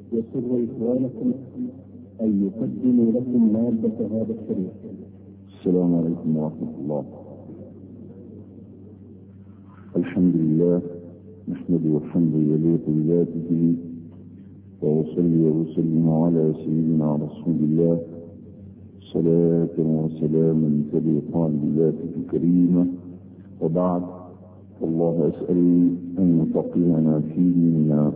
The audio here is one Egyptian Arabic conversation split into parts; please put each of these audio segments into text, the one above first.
يسر إخوانكم أن يقدموا لكم مادة هذا الشريط السلام عليكم ورحمة الله الحمد لله نحمده الحمد يليق بذاته وأصلي وسلم على سيدنا رسول الله صلاة وسلاما تليقان بذاته الكريمة وبعد الله أسأل أن يفقهنا في ديننا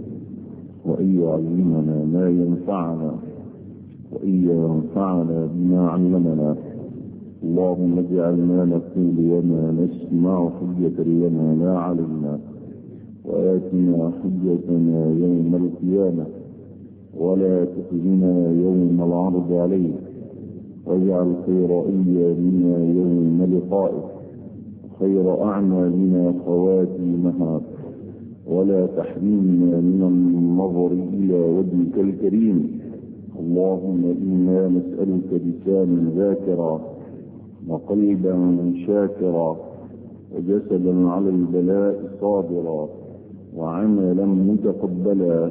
وأن يعلمنا ما ينفعنا وأن ينفعنا بما علمنا اللهم اجعل ما نقول وما نسمع حجة لنا لا علينا وآتنا حجتنا يوم القيامة ولا تخزنا يوم العرض عليك واجعل خير أيامنا يوم لقائك خير أعمالنا خواتيمها ولا تحرمنا من النظر إلى وجهك الكريم اللهم إنا نسألك لسانا ذاكرا وقلبا شاكرا وجسدا على البلاء صابرا وعملا متقبلا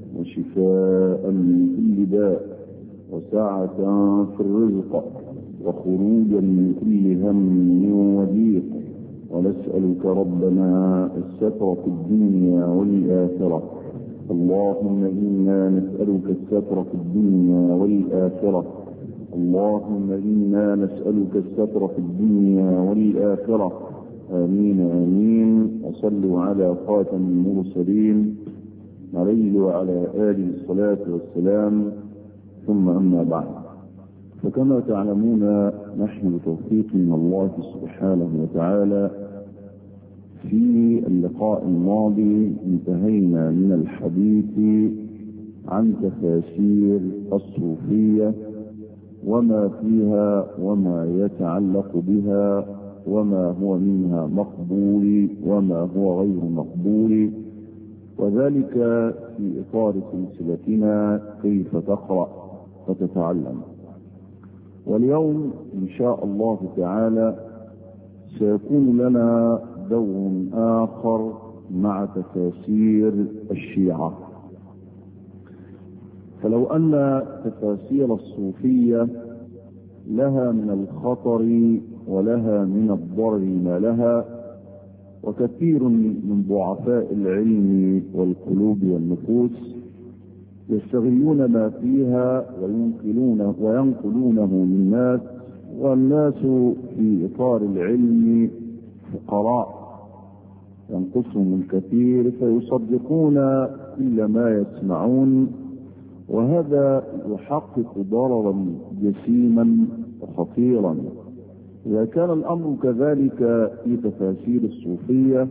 وشفاء من كل داء وسعة في الرزق وخروجا من كل هم وضيق ونسألك ربنا الستر في الدنيا والآخرة اللهم إنا نسألك الستر في الدنيا والآخرة اللهم إنا نسألك الستر في الدنيا والآخرة آمين آمين وصلوا على خاتم المرسلين عليه وعلى آله الصلاة والسلام ثم أما بعد فكما تعلمون نحن بتوفيق من الله سبحانه وتعالى في اللقاء الماضي انتهينا من الحديث عن تفاسير الصوفية وما فيها وما يتعلق بها وما هو منها مقبول وما هو غير مقبول وذلك في إطار سلسلتنا كيف تقرأ فتتعلم واليوم إن شاء الله تعالى سيكون لنا دور آخر مع تفاسير الشيعة فلو أن تفاسير الصوفية لها من الخطر ولها من الضرر ما لها وكثير من ضعفاء العلم والقلوب والنفوس يستغلون ما فيها وينقلونه وينقلونه للناس والناس في إطار العلم فقراء ينقصهم الكثير فيصدقون كل ما يسمعون وهذا يحقق ضررا جسيما وخطيرا إذا كان الأمر كذلك في تفاسير الصوفية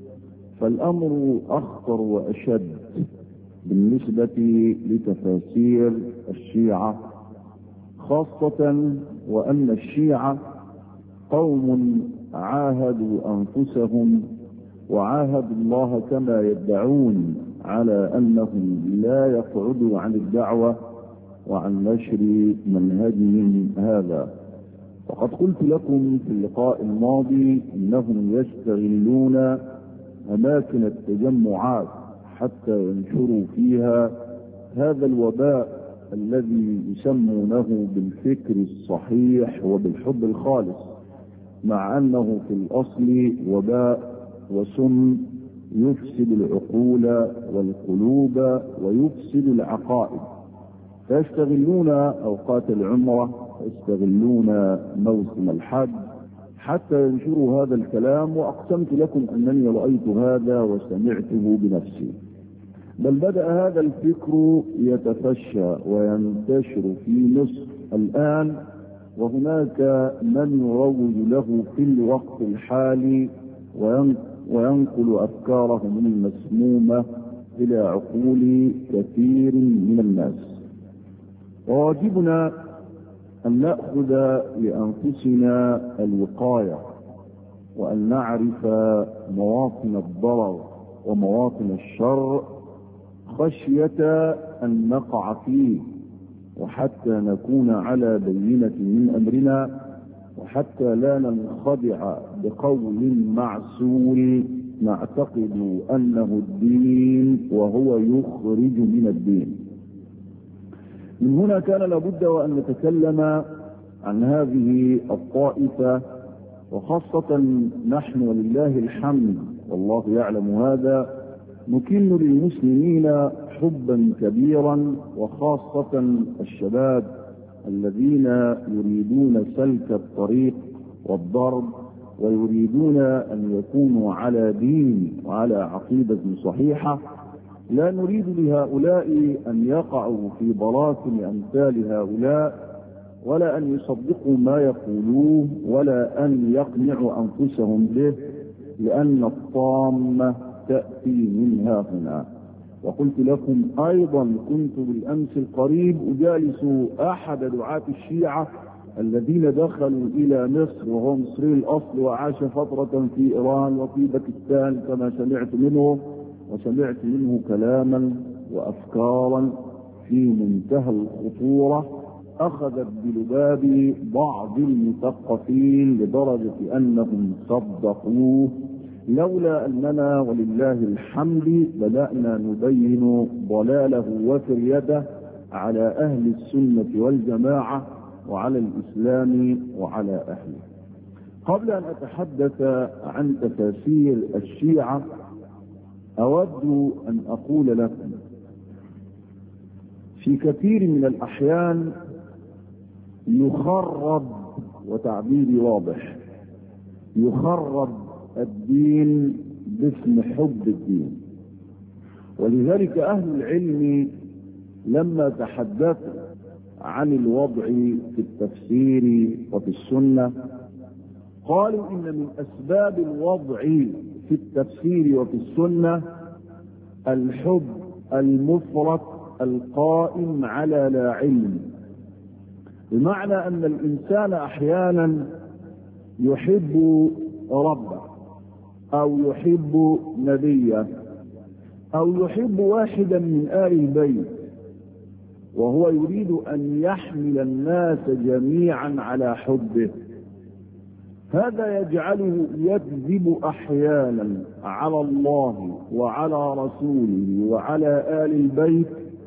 فالأمر أخطر وأشد بالنسبة لتفاسير الشيعة خاصة وأن الشيعة قوم عاهدوا أنفسهم وعاهدوا الله كما يدعون على أنهم لا يقعدوا عن الدعوة وعن نشر منهجهم هذا وقد قلت لكم في اللقاء الماضي انهم يستغلون اماكن التجمعات حتى ينشروا فيها هذا الوباء الذي يسمونه بالفكر الصحيح وبالحب الخالص مع انه في الاصل وباء وسم يفسد العقول والقلوب ويفسد العقائد فيستغلون اوقات العمره يستغلون موسم الحج حتى ينشروا هذا الكلام واقسمت لكم انني رايت هذا وسمعته بنفسي بل بدا هذا الفكر يتفشى وينتشر في مصر الان وهناك من يروج له في الوقت الحالي وينقل افكارهم المسمومه الى عقول كثير من الناس وواجبنا أن نأخذ لأنفسنا الوقاية وأن نعرف مواطن الضرر ومواطن الشر خشية أن نقع فيه وحتى نكون على بينة من أمرنا وحتى لا ننخدع بقول معسول نعتقد أنه الدين وهو يخرج من الدين من هنا كان لابد وأن نتكلم عن هذه الطائفة وخاصة نحن ولله الحمد والله يعلم هذا نكن للمسلمين حبا كبيرا وخاصة الشباب الذين يريدون سلك الطريق والضرب ويريدون أن يكونوا على دين وعلى عقيدة صحيحة لا نريد لهؤلاء أن يقعوا في براثن أمثال هؤلاء ولا أن يصدقوا ما يقولوه ولا أن يقنعوا أنفسهم به لأن الطامة تأتي منها هنا وقلت لكم أيضا كنت بالأمس القريب أجالس أحد دعاة الشيعة الذين دخلوا إلى مصر وهو مصري الأصل وعاش فترة في إيران وفي باكستان كما سمعت منه وسمعت منه كلاما وأفكارا في منتهى الخطورة أخذت بلباب بعض المثقفين لدرجة أنهم صدقوه لولا أننا ولله الحمد بدأنا نبين ضلاله وفريده على أهل السنة والجماعة وعلى الإسلام وعلى أهله قبل أن أتحدث عن تفاسير الشيعة أود أن أقول لكم في كثير من الأحيان يخرب وتعبيري واضح يخرب الدين باسم حب الدين ولذلك أهل العلم لما تحدثوا عن الوضع في التفسير وفي السنة قالوا إن من أسباب الوضع في التفسير وفي السنة الحب المفرط القائم على لا علم بمعنى أن الإنسان أحيانا يحب ربه أو يحب نبيه أو يحب واحدا من آل البيت وهو يريد أن يحمل الناس جميعا على حبه هذا يجعله يكذب أحيانا على الله وعلى رسوله وعلى آل البيت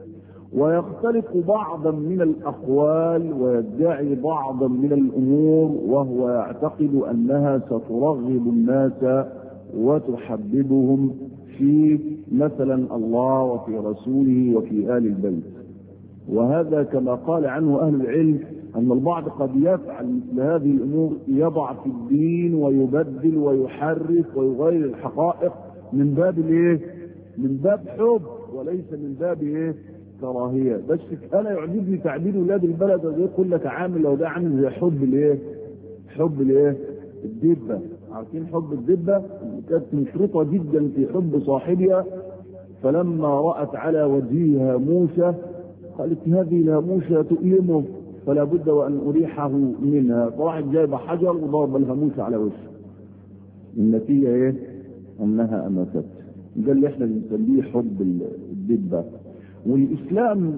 ويختلق بعضا من الأقوال ويدعي بعضا من الأمور وهو يعتقد أنها سترغب الناس وتحببهم في مثلا الله وفي رسوله وفي آل البيت وهذا كما قال عنه أهل العلم أن البعض قد يفعل مثل هذه الأمور يضع في الدين ويبدل ويحرف ويغير الحقائق من باب الايه؟ من باب حب وليس من باب ايه؟ كراهية بس أنا يعجبني تعبير ولاد البلد وده يقول لك عامل لو ده عامل زي حب الايه؟ حب الايه؟ الدبة عارفين حب الدبة كانت مشرطة جدا في حب صاحبها فلما رأت على وجهها موسى قالت هذه الهاموسة تؤلمه فلا بد وأن أريحه منها فراحت جايبة حجر وضرب الهاموسة على وجهه النتيجة إيه؟ أنها أماتت ده اللي احنا بنسميه حب الدبة والإسلام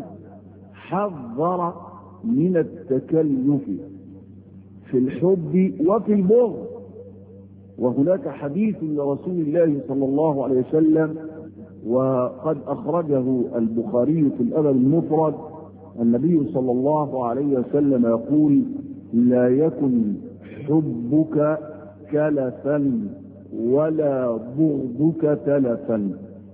حذر من التكلف في الحب وفي البغض وهناك حديث لرسول الله صلى الله عليه وسلم وقد أخرجه البخاري في الأدب المفرد النبي صلى الله عليه وسلم يقول لا يكن حبك كلفا ولا بغضك تلفا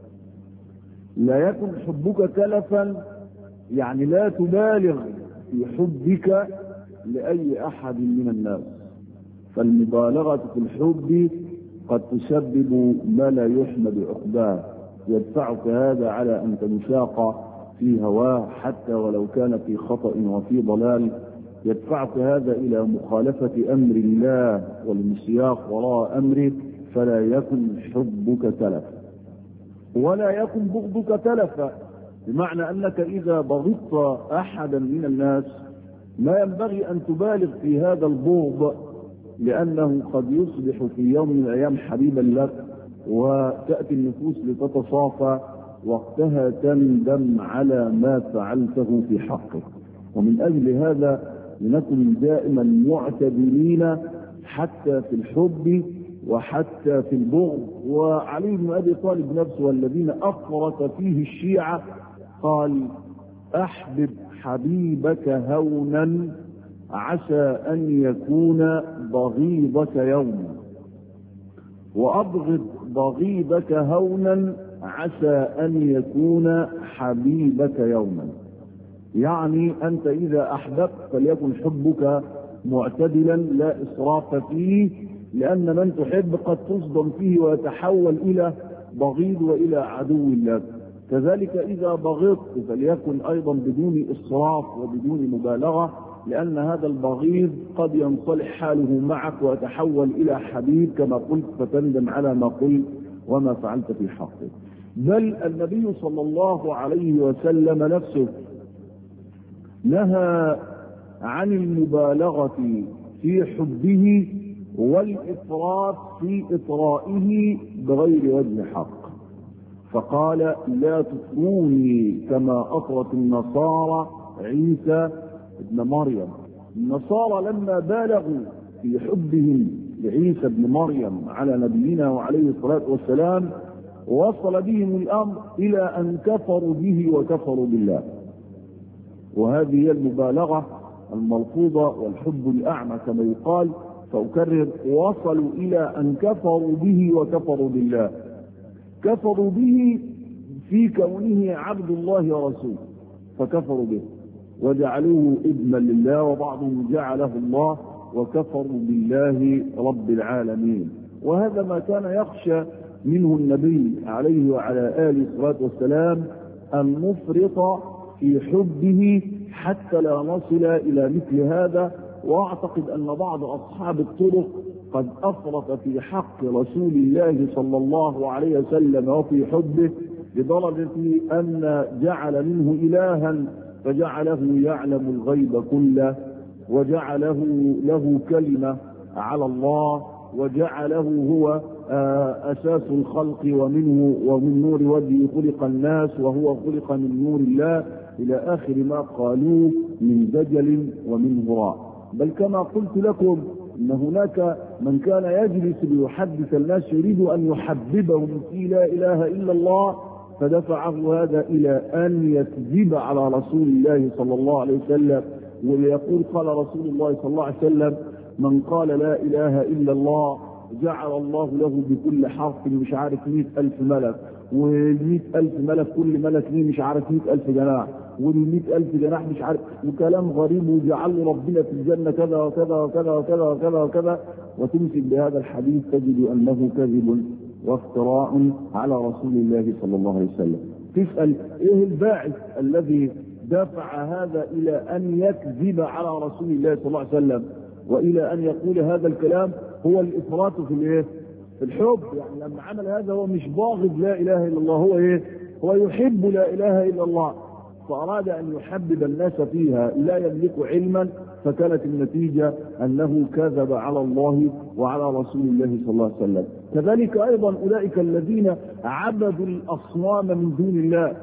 لا يكن حبك كلفا يعني لا تبالغ في حبك لأي أحد من الناس فالمبالغة في الحب قد تسبب ما لا يحمد عقباه يدفعك هذا على أن تنشاق في هواه حتى ولو كان في خطأ وفي ضلال يدفعك هذا إلى مخالفة أمر الله والمسياق وراء أمره فلا يكن حبك تلفا ولا يكن بغضك تلفا بمعنى أنك إذا بغضت أحدا من الناس ما ينبغي أن تبالغ في هذا البغض لأنه قد يصبح في يوم من الأيام حبيبا لك وتأتي النفوس لتتصافى وقتها تندم على ما فعلته في حقه ومن أجل هذا لنكن دائما معتدلين حتى في الحب وحتى في البغض وعلي بن ابي طالب نفسه والذين افرط فيه الشيعه قال احبب حبيبك هونا عسى ان يكون بغيضك يوما وابغض بغيضك هونا عسى ان يكون حبيبك يوما يعني انت اذا احببت فليكن حبك معتدلا لا اسراف فيه لان من تحب قد تصدم فيه ويتحول الى بغيض والى عدو لك كذلك اذا بغضت فليكن ايضا بدون اسراف وبدون مبالغه لان هذا البغيض قد ينصلح حاله معك ويتحول الى حبيب كما قلت فتندم على ما قلت وما فعلت في حقه بل النبي صلى الله عليه وسلم نفسه نهى عن المبالغة في حبه والإفراط في إطرائه بغير وجه حق فقال لا تطروني كما أطرت النصارى عيسى ابن مريم النصارى لما بالغوا في حبهم لعيسى ابن مريم على نبينا وعليه الصلاة والسلام وصل بهم الأمر إلى أن كفروا به وكفروا بالله وهذه هي المبالغة الملفوظة والحب الأعمى كما يقال فأكرر وصلوا إلى أن كفروا به وكفروا بالله كفروا به في كونه عبد الله ورسوله فكفروا به وجعلوه ابنا لله وبعضهم جعله الله وكفروا بالله رب العالمين وهذا ما كان يخشى منه النبي عليه وعلى آله الصلاة والسلام أن نفرط في حبه حتى لا نصل إلى مثل هذا وأعتقد أن بعض أصحاب الطرق قد أفرط في حق رسول الله صلى الله عليه وسلم وفي حبه لدرجة أن جعل منه إلها فجعله يعلم الغيب كله وجعله له كلمة على الله وجعله هو أساس الخلق ومنه ومن نور وجهه خلق الناس وهو خلق من نور الله إلى آخر ما قالوه من دجل ومن هراء بل كما قلت لكم أن هناك من كان يجلس ليحدث الناس يريد أن يحببهم في لا إله إلا الله فدفعه هذا إلى أن يكذب على رسول الله صلى الله عليه وسلم وليقول قال رسول الله صلى الله عليه وسلم من قال لا إله إلا الله جعل الله له بكل حرف مش عارف مئة ألف ملك والمئة ألف ملك كل ملك ليه مش عارف مئة ألف جناح والمئة ألف جناح مش عارف وكلام غريب وجعل ربنا في الجنة كذا وكذا وكذا وكذا وكذا وكذا وتمسك بهذا الحديث تجد أنه كذب وافتراء على رسول الله صلى الله عليه وسلم تسأل إيه الباعث الذي دفع هذا إلى أن يكذب على رسول الله صلى الله عليه وسلم والى ان يقول هذا الكلام هو الافراط في الايه؟ في الحب يعني لما عمل هذا هو مش باغض لا اله الا الله هو ايه؟ هو يحب لا اله الا الله فاراد ان يحبب الناس فيها لا يملك علما فكانت النتيجه انه كذب على الله وعلى رسول الله صلى الله عليه وسلم كذلك ايضا اولئك الذين عبدوا الاصنام من دون الله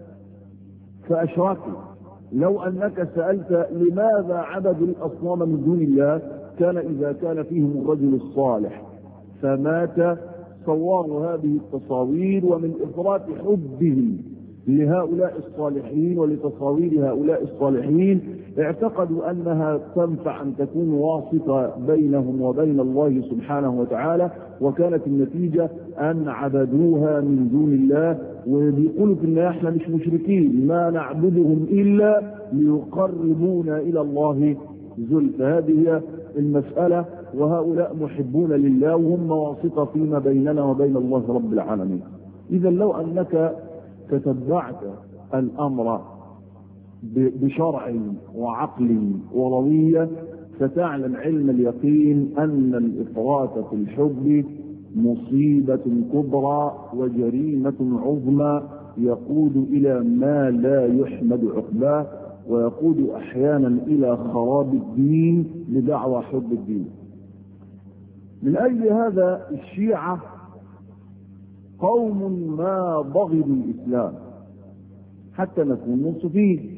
فاشركوا لو انك سالت لماذا عبدوا الاصنام من دون الله كان اذا كان فيهم الرجل الصالح فمات صوروا هذه التصاوير ومن افراط حبهم لهؤلاء الصالحين ولتصاوير هؤلاء الصالحين اعتقدوا انها تنفع ان تكون واسطه بينهم وبين الله سبحانه وتعالى وكانت النتيجه ان عبدوها من دون الله وبيقولوا ان احنا مش مشركين ما نعبدهم الا ليقربونا الى الله زلفى هذه هي المساله وهؤلاء محبون لله وهم واسطه فيما بيننا وبين الله رب العالمين اذا لو انك تتبعت الامر بشرع وعقل ورويه ستعلم علم اليقين ان الافراط في الحب مصيبه كبرى وجريمه عظمى يقود الى ما لا يحمد عقباه ويقود احيانا الى خراب الدين لدعوى حب الدين من اجل هذا الشيعه قوم ما بغضوا الاسلام حتى نكون منصفين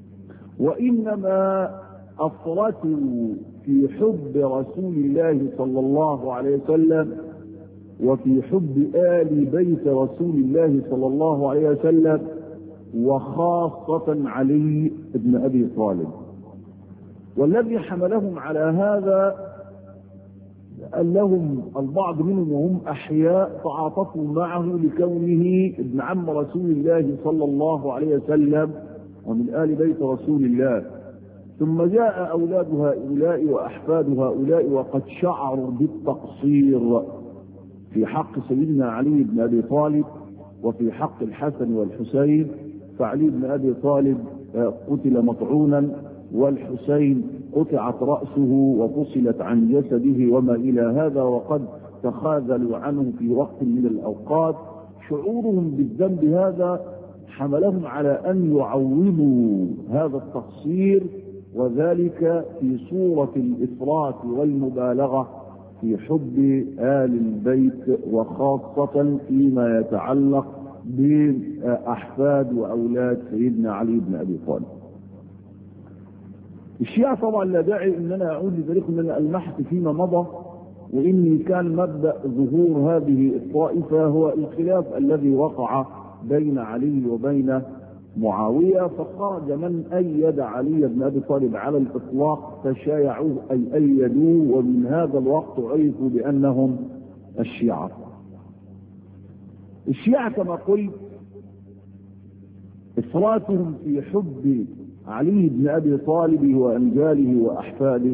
وانما افرطوا في حب رسول الله صلى الله عليه وسلم وفي حب آل بيت رسول الله صلى الله عليه وسلم وخاصة علي بن أبي طالب والذي حملهم على هذا أن لهم البعض منهم وهم أحياء تعاطفوا معه لكونه ابن عم رسول الله صلى الله عليه وسلم ومن آل بيت رسول الله ثم جاء أولاد هؤلاء وأحفاد هؤلاء وقد شعروا بالتقصير في حق سيدنا علي بن أبي طالب وفي حق الحسن والحسين فعلي بن أبي طالب قتل مطعونا والحسين قطعت رأسه وفصلت عن جسده وما إلى هذا وقد تخاذلوا عنه في وقت من الأوقات شعورهم بالذنب هذا حملهم على أن يعوضوا هذا التقصير وذلك في صورة الإفراط والمبالغة في حب آل البيت وخاصة فيما يتعلق بأحفاد وأولاد سيدنا علي بن أبي طالب الشيعة طبعا لا داعي ان انا اعود لتاريخ ان انا المحت فيما مضى واني كان مبدا ظهور هذه الطائفه هو الخلاف الذي وقع بين علي وبين معاويه فخرج من ايد علي بن ابي طالب على الاطلاق فشايعوه اي ايدوه ومن هذا الوقت عرفوا بانهم الشيعه. الشيعه كما قلت افراطهم في حب علي بن ابي طالب وانجاله واحفاده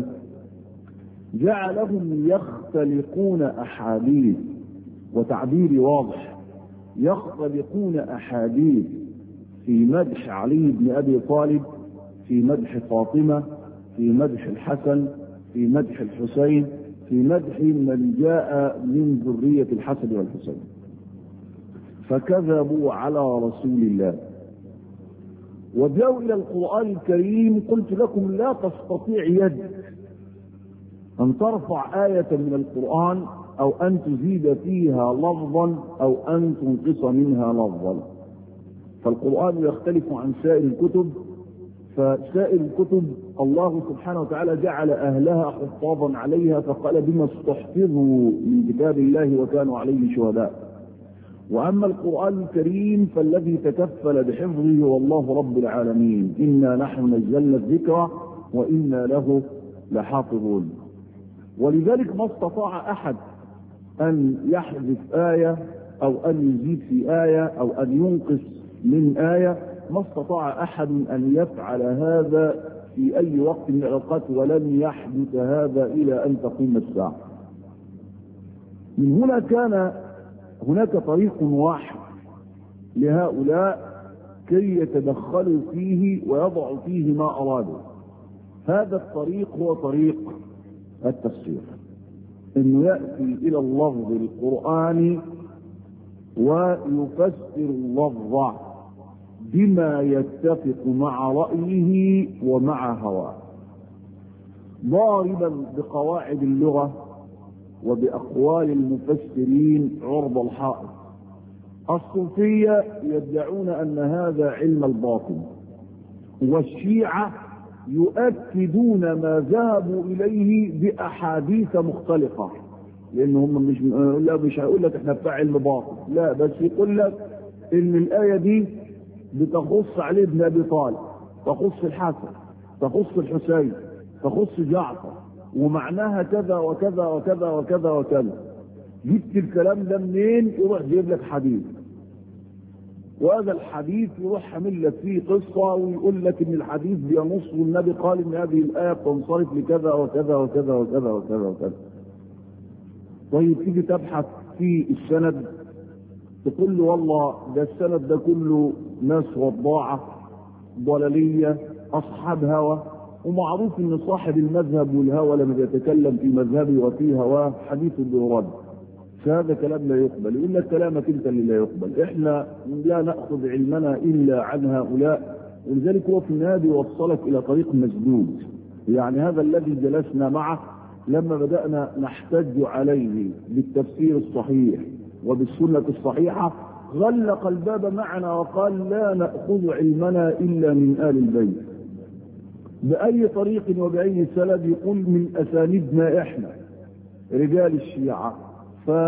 جعلهم يختلقون احاديث وتعبير واضح يختلقون احاديث في مدح علي بن ابي طالب في مدح فاطمه في مدح الحسن في مدح الحسين في مدح من جاء من ذريه الحسن والحسين فكذبوا على رسول الله وجاءوا الى القران الكريم قلت لكم لا تستطيع يد ان ترفع ايه من القران او ان تزيد فيها لفظا او ان تنقص منها لفظا فالقران يختلف عن سائر الكتب فسائر الكتب الله سبحانه وتعالى جعل اهلها حفاظا عليها فقال بما استحفظوا من كتاب الله وكانوا عليه شهداء واما القران الكريم فالذي تكفل بحفظه هو الله رب العالمين انا نحن نزلنا الذكر وانا له لحافظون ولذلك ما استطاع احد ان يحذف ايه او ان يزيد في ايه او ان ينقص من ايه ما استطاع احد ان يفعل هذا في اي وقت من الاوقات ولن يحدث هذا الى ان تقوم الساعه من هنا كان هناك طريق واحد لهؤلاء كي يتدخلوا فيه ويضعوا فيه ما أرادوا هذا الطريق هو طريق التفسير انه يأتي الى اللفظ القرآني ويفسر اللفظ بما يتفق مع رأيه ومع هواه ضاربا بقواعد اللغة وبأقوال المفسرين عرض الحائط الصوفية يدعون أن هذا علم الباطن والشيعة يؤكدون ما ذهبوا إليه بأحاديث مختلفة لأن هم مش لا مش هيقول لك احنا بتاع علم باطن لا بس يقول لك إن الآية دي بتخص علي بن أبي طالب تخص الحسن تخص الحسين تخص جعفر ومعناها كذا وكذا وكذا وكذا وكذا جبت الكلام ده منين يروح جايب لك حديث وهذا الحديث يروح حامل لك فيه قصه ويقول لك ان الحديث بينص والنبي قال ان هذه الايه بتنصرف لكذا وكذا وكذا وكذا وكذا وكذا طيب تيجي تبحث في السند تقول له والله ده السند ده كله ناس وضاعه ضلاليه اصحاب هوى ومعروف ان صاحب المذهب والهوى لما بيتكلم في مذهبه وفي هواه حديثه بيرد فهذا كلام لا يقبل يقول لك كلامك انت اللي لا يقبل احنا لا ناخذ علمنا الا عن هؤلاء ولذلك هو في النهايه بيوصلك الى طريق مسدود يعني هذا الذي جلسنا معه لما بدانا نحتج عليه بالتفسير الصحيح وبالسنه الصحيحه غلق الباب معنا وقال لا ناخذ علمنا الا من ال البيت باي طريق وباي سند يقول من اسانيدنا احنا رجال الشيعه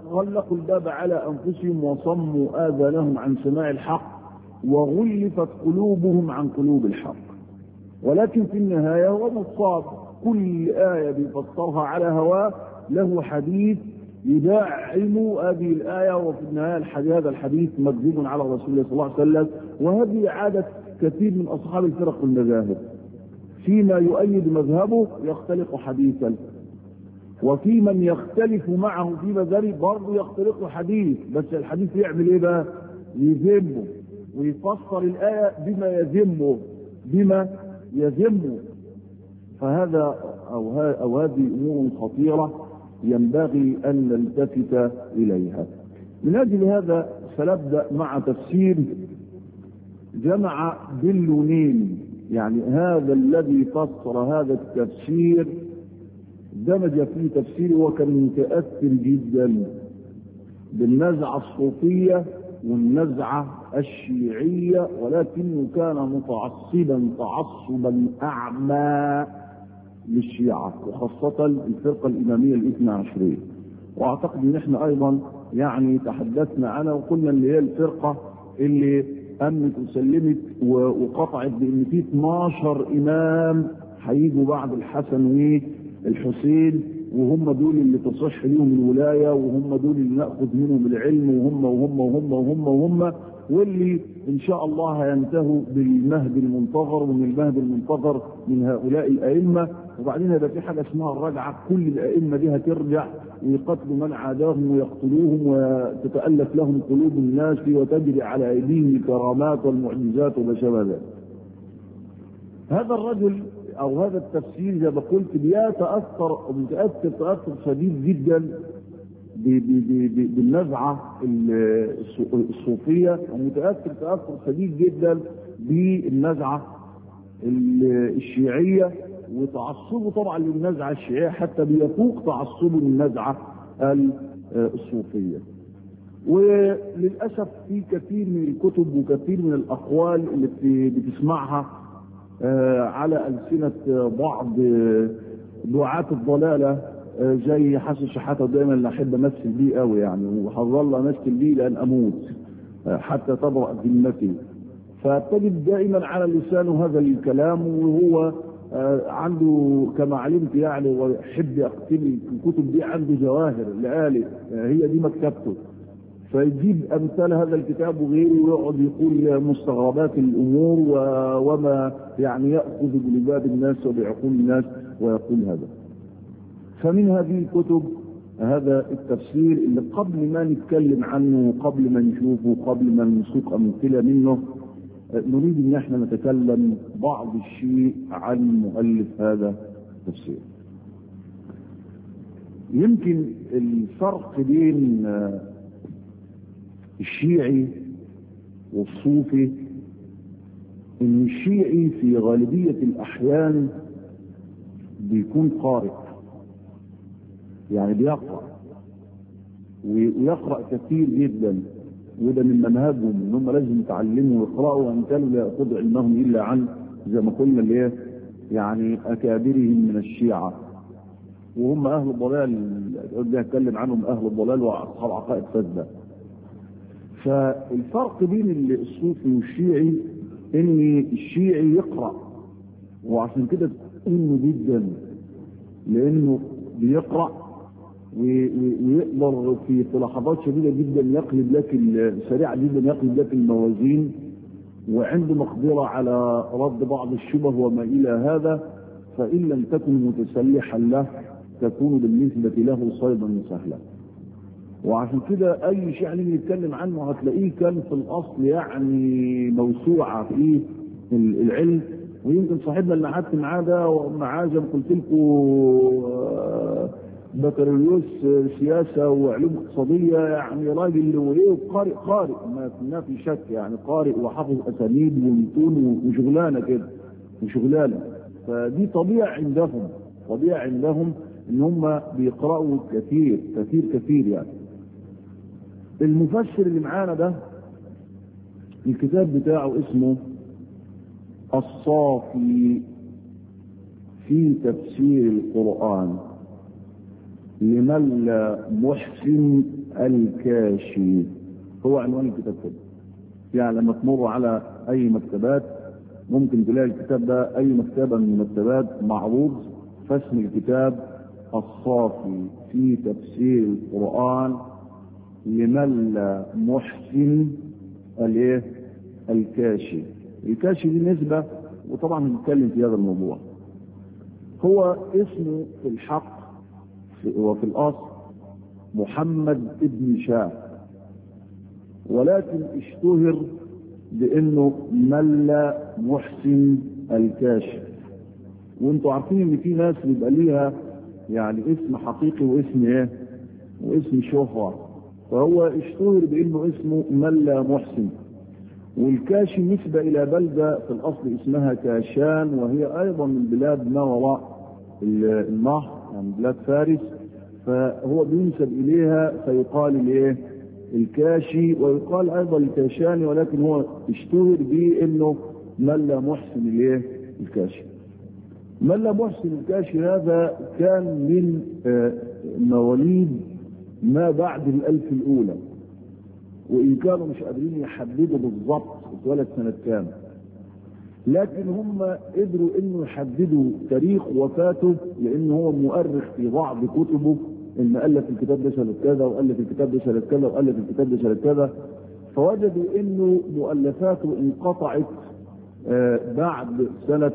غلقوا الباب على أنفسهم وصموا آذانهم عن سماع الحق وغلفت قلوبهم عن قلوب الحق ولكن في النهاية هو نصاب كل آية بيفسرها على هواه له حديث يدعم هذه الآية وفي النهاية الحديث هذا الحديث مكذوب على رسول الله صلى الله عليه وسلم وهذه عادة كثير من أصحاب الفرق والمذاهب فيما يؤيد مذهبه يختلق حديثا وفي من يختلف معه في مذهبه برضه يختلق حديث بس الحديث يعمل ايه بقى؟ يذمه ويفسر الآية بما يذمه بما يذمه فهذا أو, أو هذه أمور خطيرة ينبغي أن نلتفت إليها من أجل هذا سنبدأ مع تفسير جمع باللونين يعني هذا الذي فسر هذا التفسير دمج في تفسيره وكان متأثر جدا بالنزعة الصوفية والنزعة الشيعية ولكنه كان متعصبا تعصبا أعمى للشيعة وخاصة الفرقة الإمامية الاثنى عشرية وأعتقد إن إحنا أيضا يعني تحدثنا عنها وقلنا إن هي الفرقة اللي أمنت وسلمت وقطعت بإن في 12 إمام هيجوا بعد الحسن والحسين وهم دول اللي تصح لهم الولاية وهم دول اللي نأخذ منهم العلم وهم وهم وهم وهم وهم واللي إن شاء الله هينتهوا بالمهد المنتظر ومن المهد المنتظر من هؤلاء الأئمة وبعدين هيبقى في حاجة اسمها الرجعة كل الأئمة دي هترجع ويقتلوا من عاداهم ويقتلوهم وتتألف لهم قلوب الناس وتجري على أيديهم الكرامات والمعجزات وما شابه ذلك. هذا الرجل او هذا التفسير زي ما قلت بيتاثر متاثر تاثر شديد جدا بالنزعه الصوفيه ومتاثر تاثر شديد جدا بالنزعه الشيعيه وتعصبه طبعا للنزعه الشيعيه حتى بيفوق تعصبه للنزعه الصوفيه. وللاسف في كثير من الكتب وكثير من الاقوال اللي بتسمعها على ألسنة بعض دعاة الضلالة زي حسن شحاتة دايما اللي أحب أمثل بيه قوي يعني وهظل أمثل بيه لأن أموت حتى تبرأ ذمتي فتجد دائما على لسانه هذا الكلام وهو عنده كما علمت يعني ويحب يقتني الكتب دي عنده جواهر لآلة هي دي مكتبته فيجيب امثال هذا الكتاب وغيره ويقعد يقول مستغربات الامور وما يعني ياخذ بلباب الناس وبعقول الناس ويقول هذا. فمن هذه الكتب هذا التفسير اللي قبل ما نتكلم عنه قبل ما نشوفه قبل ما نسوق امثله منه نريد ان احنا نتكلم بعض الشيء عن مؤلف هذا التفسير. يمكن الفرق بين الشيعي والصوفي ان الشيعي في غالبية الاحيان بيكون قارئ يعني بيقرأ ويقرأ كثير جدا وده من منهجهم ان هم لازم يتعلموا ويقرأوا وان كانوا لا يأخذوا علمهم الا عن زي ما قلنا اللي هي يعني اكابرهم من الشيعة وهم اهل الضلال ده اتكلم عنهم اهل الضلال واصحاب عقائد فاسده فالفرق بين الصوفي والشيعي ان الشيعي يقرا وعشان كده انه جدا لانه بيقرا ويقدر في لحظات شديده جدا يقلب لك سريعه جدا يقلب لك الموازين وعنده مقدره على رد بعض الشبه وما الى هذا فان لم تكن متسلحا له تكون بالنسبه له صيدا سهلا. وعشان كده اي شيء يعني نتكلم عنه هتلاقيه كان في الاصل يعني موسوعه في العلم ويمكن صاحبنا اللي قعدت معاه ده معاه زي ما قلت لكم بكالوريوس سياسه وعلوم اقتصاديه يعني راجل وايه قارئ قارئ ما في شك يعني قارئ وحافظ اسانيد ومتون وشغلانه كده وشغلانه فدي طبيعه عندهم طبيعه عندهم ان هم بيقرأوا كثير كثير كثير يعني المفسر اللي معانا ده الكتاب بتاعه اسمه الصافي في تفسير القرآن لمن لا محسن الكاشي هو عنوان الكتاب كده يعني لما تمر على اي مكتبات ممكن تلاقي الكتاب ده اي مكتبه من المكتبات معروض فاسم الكتاب الصافي في تفسير القران لمن لا محسن الايه الكاشي الكاشي دي نسبه وطبعا هنتكلم في هذا الموضوع هو اسمه في الحق وفي الاصل محمد ابن شاه ولكن اشتهر بانه ملا محسن الكاشف وانتوا عارفين ان في ناس بيبقى ليها يعني اسم حقيقي واسم ايه واسم شهرة فهو اشتهر بانه اسمه ملا محسن والكاشي نسبة الى بلدة في الاصل اسمها كاشان وهي ايضا من بلاد ما وراء النهر يعني بلاد فارس فهو بينسب اليها فيقال الايه الكاشي ويقال ايضا الكاشاني ولكن هو اشتهر بانه ملا محسن الايه الكاشي ملا محسن الكاشي هذا كان من مواليد ما بعد الالف الاولى وان كانوا مش قادرين يحددوا بالضبط اتولد سنه كام لكن هم قدروا انه يحددوا تاريخ وفاته لان هو مؤرخ في بعض كتبه ان الف الكتاب ده سنه كذا والف الكتاب ده سنه كذا والف الكتاب ده سنه كذا فوجدوا انه مؤلفاته انقطعت بعد سنه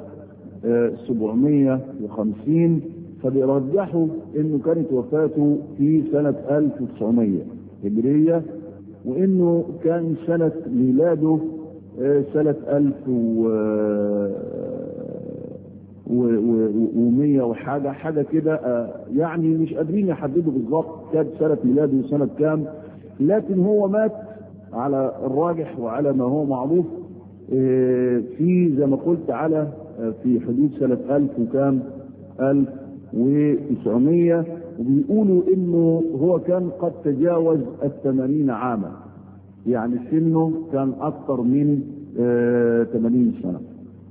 750 فبيرجحوا انه كانت وفاته في سنه 1900 هجريه وانه كان سنه ميلاده سنه 1000 و100 وحاجه حاجه كده يعني مش قادرين يحددوا بالظبط كانت سنه ميلاده سنه كام لكن هو مات على الراجح وعلى ما هو معروف في زي ما قلت على في حدود سنه 1000 وكام 1900 وبيقولوا انه هو كان قد تجاوز الثمانين عاما يعني سنه كان اكثر من 80 سنه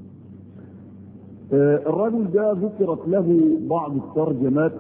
الرجل ده ذكرت له بعض الترجمات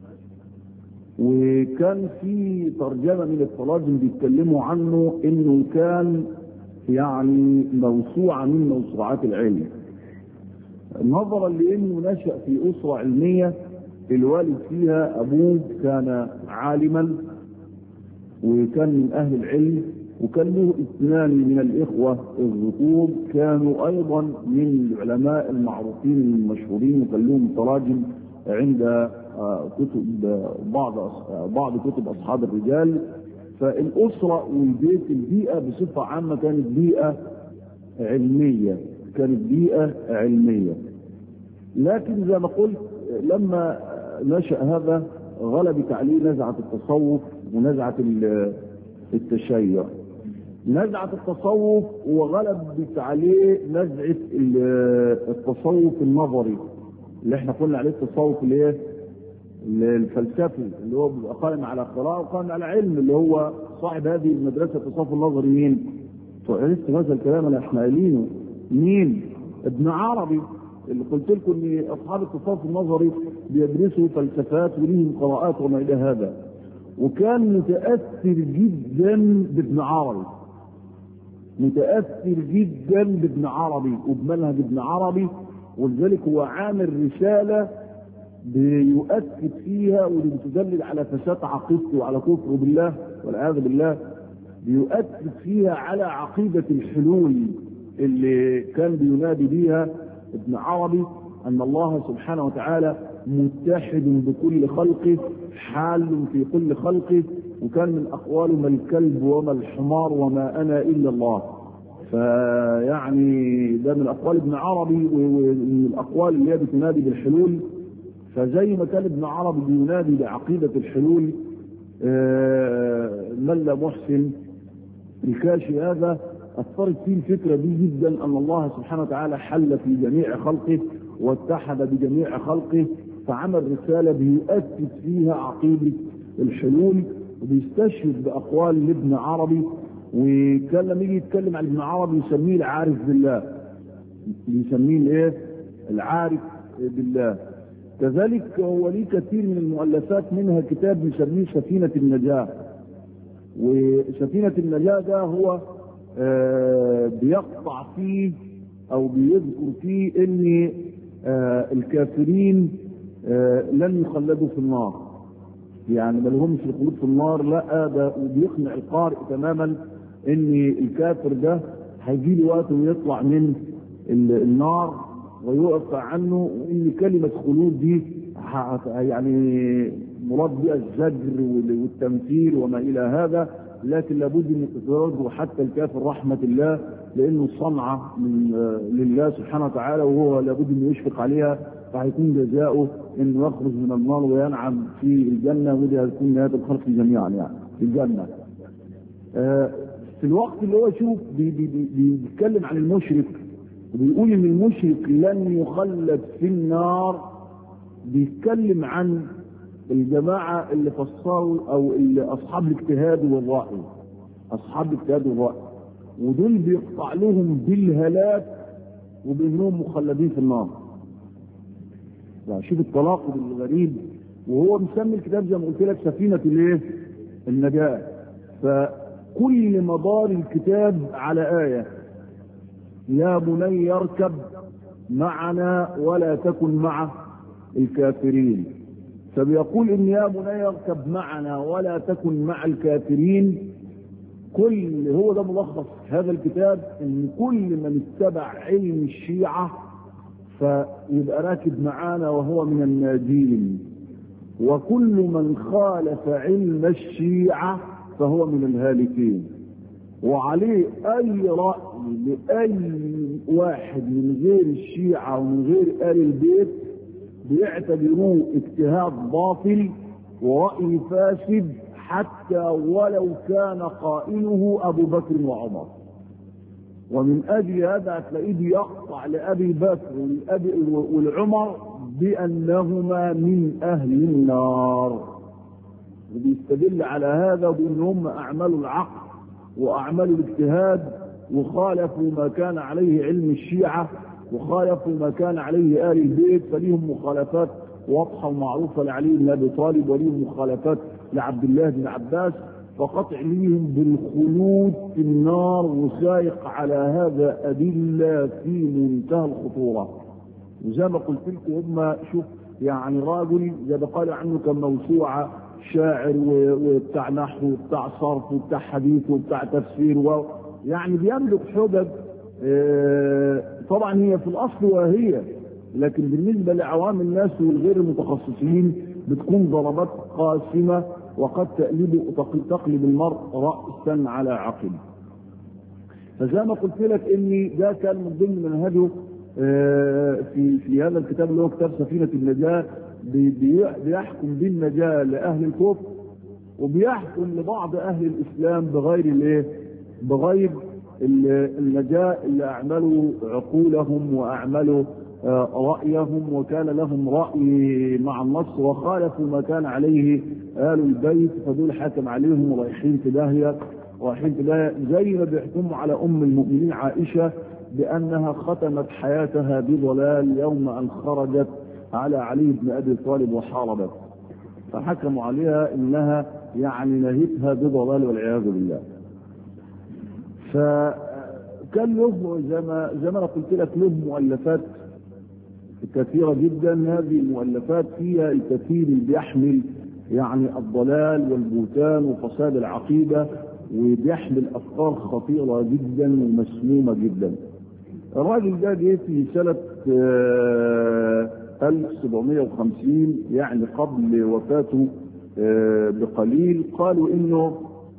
وكان في ترجمة من التراجم بيتكلموا عنه انه كان يعني موسوعة من موسوعات العلم نظرا لانه نشأ في اسرة علمية الوالد فيها ابوه كان عالما وكان من اهل العلم وكان له اثنان من الاخوه الذكور كانوا ايضا من العلماء المعروفين المشهورين وكان لهم تراجم عند كتب بعض بعض كتب اصحاب الرجال فالاسره والبيت البيئه بصفه عامه كانت بيئه علميه كانت بيئه علميه لكن زي ما قلت لما نشا هذا غلبت عليه نزعه التصوف ونزعه التشيع نزعة التصوف وغلبت عليه نزعة التصوف النظري اللي احنا قلنا عليه التصوف اللي ايه الفلسفي اللي هو بيبقى قائم على قراءة وقائم على علم اللي هو صاحب هذه المدرسة التصوف النظري مين؟ عرفت هذا الكلام اللي احنا قايلينه مين؟ ابن عربي اللي قلت لكم ان اصحاب التصوف النظري بيدرسوا فلسفات وليهم قراءات وما الى هذا وكان متاثر جدا بابن عربي متاثر جدا بابن عربي وبمنهج ابن عربي ولذلك هو عامل رساله بيؤكد فيها واللي بتدلل على فساد عقيدته وعلى كفره بالله والعياذ بالله بيؤكد فيها على عقيده الحلول اللي كان بينادي بيها ابن عربي ان الله سبحانه وتعالى متحد بكل خلقه حال في كل خلقه وكان من اقواله ما الكلب وما الحمار وما انا الا الله فيعني ده من اقوال ابن عربي ومن الاقوال اللي هي بتنادي بالحلول فزي ما كان ابن عربي بينادي بعقيده الحلول ملا محسن الكاشي هذا اثرت فيه الفكره دي جدا ان الله سبحانه وتعالى حل في جميع خلقه واتحد بجميع خلقه فعمل رساله بيؤكد فيها عقيده الحلول وبيستشهد باقوال لابن عربي وكان لما يجي يتكلم عن ابن عربي يسميه العارف بالله يسميه الايه؟ العارف بالله كذلك هو ليه كثير من المؤلفات منها كتاب نسميه سفينه النجاه وسفينة النجاة ده هو آه بيقطع فيه او بيذكر فيه ان آه الكافرين آه لن يخلدوا في النار يعني ما لهمش الخلود في النار لا ده وبيقنع القارئ تماما ان الكافر ده هيجي له وقت ويطلع من النار ويقف عنه وان كلمه خلود دي يعني مراد بها الزجر والتمثيل وما الى هذا لكن لابد من تدرجه حتى الكافر رحمه الله لانه صنعه من لله سبحانه وتعالى وهو لابد انه يشفق عليها فهيكون جزاؤه انه يخرج من النار وينعم في الجنه ودي هتكون نهايه الخلق جميعا يعني في الجنه. آه في الوقت اللي هو شوف بي بي بي بيتكلم عن المشرك وبيقول ان المشرك لن يخلد في النار بيتكلم عن الجماعه اللي فسروا او اللي اصحاب الاجتهاد والراي اصحاب الاجتهاد والراي ودول بيقطع لهم بالهلاك وبانهم مخلدين في النار يعني شوف التناقض الغريب وهو مسمي الكتاب زي ما قلت لك سفينه الايه؟ النجاه فكل مدار الكتاب على ايه يا بني اركب معنا ولا تكن مع الكافرين فبيقول ان يا بني اركب معنا ولا تكن مع الكافرين كل هو ده ملخص هذا الكتاب ان كل من اتبع علم الشيعه فيبقى راكب معانا وهو من الناجين وكل من خالف علم الشيعة فهو من الهالكين وعليه أي رأي لأي واحد من غير الشيعة ومن غير آل البيت بيعتبروه اجتهاد باطل ورأي فاسد حتى ولو كان قائله أبو بكر وعمر ومن اجل هذا هتلاقيه بيقطع لابي بكر والأبي والعمر بانهما من اهل النار وبيستدل على هذا بان هم اعملوا العقل واعملوا الاجتهاد وخالفوا ما كان عليه علم الشيعه وخالفوا ما كان عليه ال البيت فليهم مخالفات واضحه ومعروفه لعلي بن ابي طالب وليهم مخالفات لعبد الله بن عباس فقطع ليهم بالخلود في النار وسائق على هذا أدلة في منتهى الخطورة وزي ما قلت لكم هم شوف يعني راجل زي ما قال عنه كان موسوعة شاعر وبتاع نحو وبتاع صرف وبتاع حديث وبتاع تفسير و يعني بيملك حجج طبعا هي في الأصل وهي لكن بالنسبة لعوام الناس والغير المتخصصين بتكون ضربات قاسمة وقد تقلب تقلب المرء رأسا على عقب فزي ما قلت لك ان ده كان من ضمن منهجه في في هذا الكتاب اللي هو كتاب سفينة النجاة بيحكم بالنجاة لأهل الكفر وبيحكم لبعض أهل الإسلام بغير الإيه؟ بغير النجاة اللي أعملوا عقولهم وأعملوا رأيهم وكان لهم رأي مع النص وخالفوا ما كان عليه آل البيت فدول حكم عليهم رايحين في داهية رايحين في داهية زي ما بيحكموا على أم المؤمنين عائشة بأنها ختمت حياتها بضلال يوم أن خرجت على علي بن أبي طالب وحاربت فحكموا عليها إنها يعني نهتها بضلال والعياذ بالله فكان له زي ما زي ما قلت لك له مؤلفات كثيرة جدا هذه المؤلفات فيها الكثير اللي بيحمل يعني الضلال والبهتان وفساد العقيدة وبيحمل أفكار خطيرة جدا ومسمومة جدا الراجل ده جه في سنة 1750 يعني قبل وفاته بقليل قالوا انه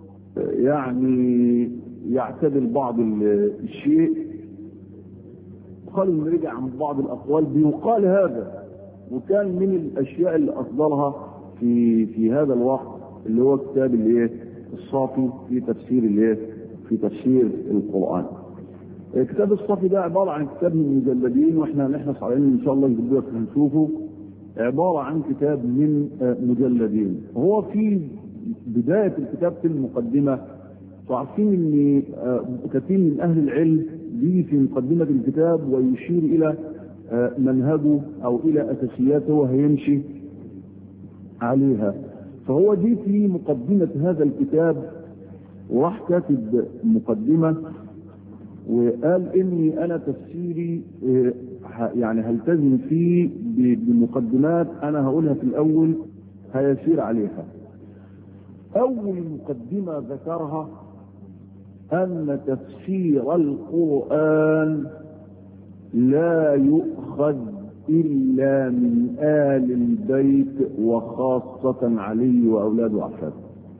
يعني يعتدل بعض الشيء قالوا انه رجع عن بعض الاقوال بيقال هذا وكان من الاشياء اللي اصدرها في في هذا الوقت اللي هو كتاب الايه الصافي في تفسير الايه في تفسير القران كتاب الصافي ده عباره عن كتاب من مجلدين واحنا نحن صالحين ان شاء الله نجيب لك هنشوفه عباره عن كتاب من مجلدين هو في بدايه الكتاب في المقدمه وعارفين ان كثير من اهل العلم بيجي في مقدمه الكتاب ويشير الى منهجه او الى اساسياته وهيمشي عليها فهو دي في مقدمه هذا الكتاب وراح كاتب مقدمة وقال اني انا تفسيري اه، ه- يعني هلتزم فيه ب- بمقدمات انا هقولها في الاول هيسير عليها اول مقدمة ذكرها ان تفسير القرآن لا يؤخذ الا من ال البيت وخاصة علي واولاده واحفاده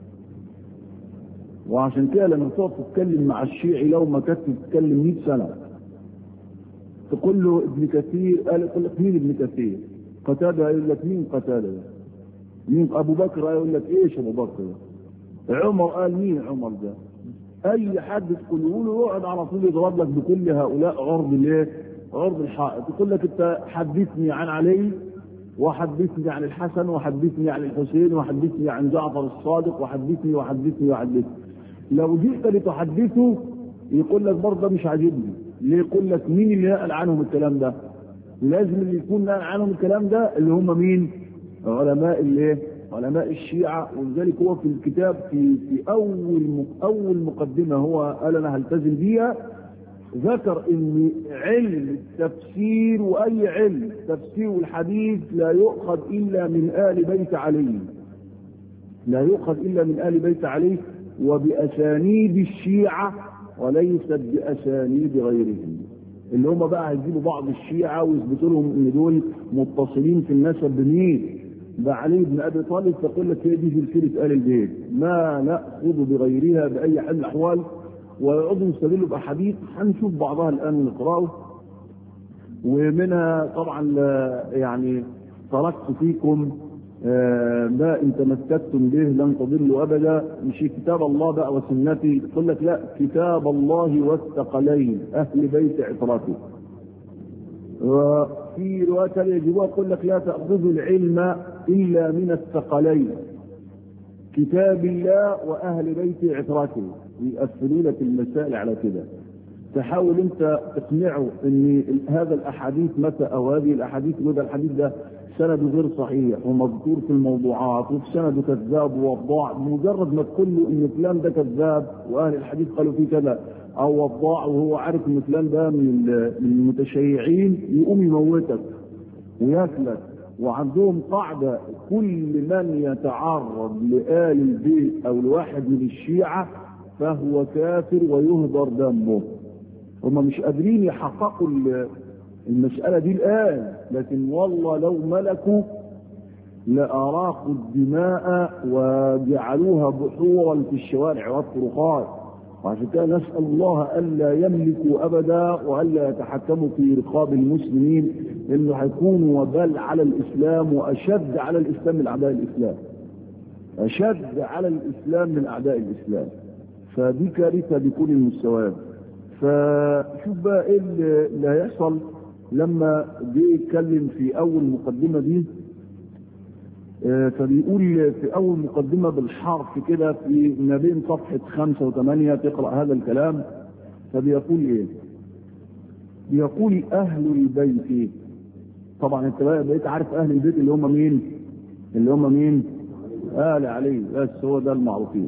وعشان كده لما تقعد تتكلم مع الشيعي لو ما كنت تتكلم 100 سنه تقول له ابن كثير قال يقول لك مين ابن كثير؟ قتاده يقول لك مين قتاده ده؟ مين ابو بكر يقول لك ايش ابو بكر ده؟ عمر قال مين عمر ده؟ اي حد تقول له يقعد على طول يضرب لك بكل هؤلاء عرض الايه؟ عرض الحائط يقول لك انت حدثني عن علي وحدثني عن الحسن وحدثني عن الحسين وحدثني عن جعفر الصادق وحدثني وحدثني وحدثني لو جئت لتحدثه يقول لك برضه مش عاجبني ليه يقول لك مين اللي نقل عنهم الكلام ده لازم اللي يكون نقل عنهم الكلام ده اللي هم مين علماء الايه علماء الشيعة ولذلك هو في الكتاب في في اول اول مقدمة هو قال انا هلتزم بيها ذكر ان علم التفسير واي علم تفسير الحديث لا يؤخذ الا من ال بيت علي لا يؤخذ الا من ال بيت علي وباسانيد الشيعه وليست باسانيد غيرهم اللي هم بقى هيجيبوا بعض الشيعه ويثبتوا لهم ان دول متصلين في النسب بمين؟ بعلي بن ابي طالب تقول لك هي دي سلسله ال البيت ما ناخذ بغيرها باي حال من الاحوال ويقعدوا يستدلوا باحاديث هنشوف بعضها الان ونقراه ومنها طبعا لا- يعني تركت فيكم آه، ما ان تمسكتم به لن تضلوا ابدا مش كتاب الله بقى وسنتي يقول لك لا كتاب الله والثقلين اهل بيت عترته وفي روايه ثانيه يجيبوها يقول لك لا تاخذوا العلم الا من الثقلين كتاب الله واهل بيت عترته ويقفلوا لك المسائل على كده تحاول انت تقنعه ان هذا الاحاديث متى او هذه الاحاديث وده الحديث ده سنده غير صحيح ومذكور في الموضوعات وفي سنده كذاب ووضاع مجرد ما تقول له ان فلان ده كذاب واهل الحديث قالوا فيه كذا او وضاع وهو عارف ان فلان ده من من المتشيعين يقوم يموتك وياكلك وعندهم قاعدة كل من يتعرض لآل البيت أو لواحد من الشيعة فهو كافر ويهدر دمه هم مش قادرين يحققوا ال- المسألة دي الآن لكن والله لو ملكوا لأراقوا الدماء وجعلوها بحورا في الشوارع والطرقات وعشان كده نسأل الله ألا يملكوا أبدا وألا يتحكموا في رقاب المسلمين لأنه هيكون وبال على الإسلام وأشد على الإسلام من أعداء الإسلام أشد على الإسلام من أعداء الإسلام فدي كارثة بكل المستويات فشوف بقى ايه اللي اللي هيحصل لما جه يتكلم في اول مقدمه دي آه، فبيقول في اول مقدمه بالحرف كده في ما بين صفحه خمسه وثمانيه تقرا هذا الكلام فبيقول ايه؟ بيقول اهل البيت طبعا انت بقى بقيت عارف اهل البيت اللي هم مين؟ اللي هم مين؟ اهل علي بس هو ده المعروفين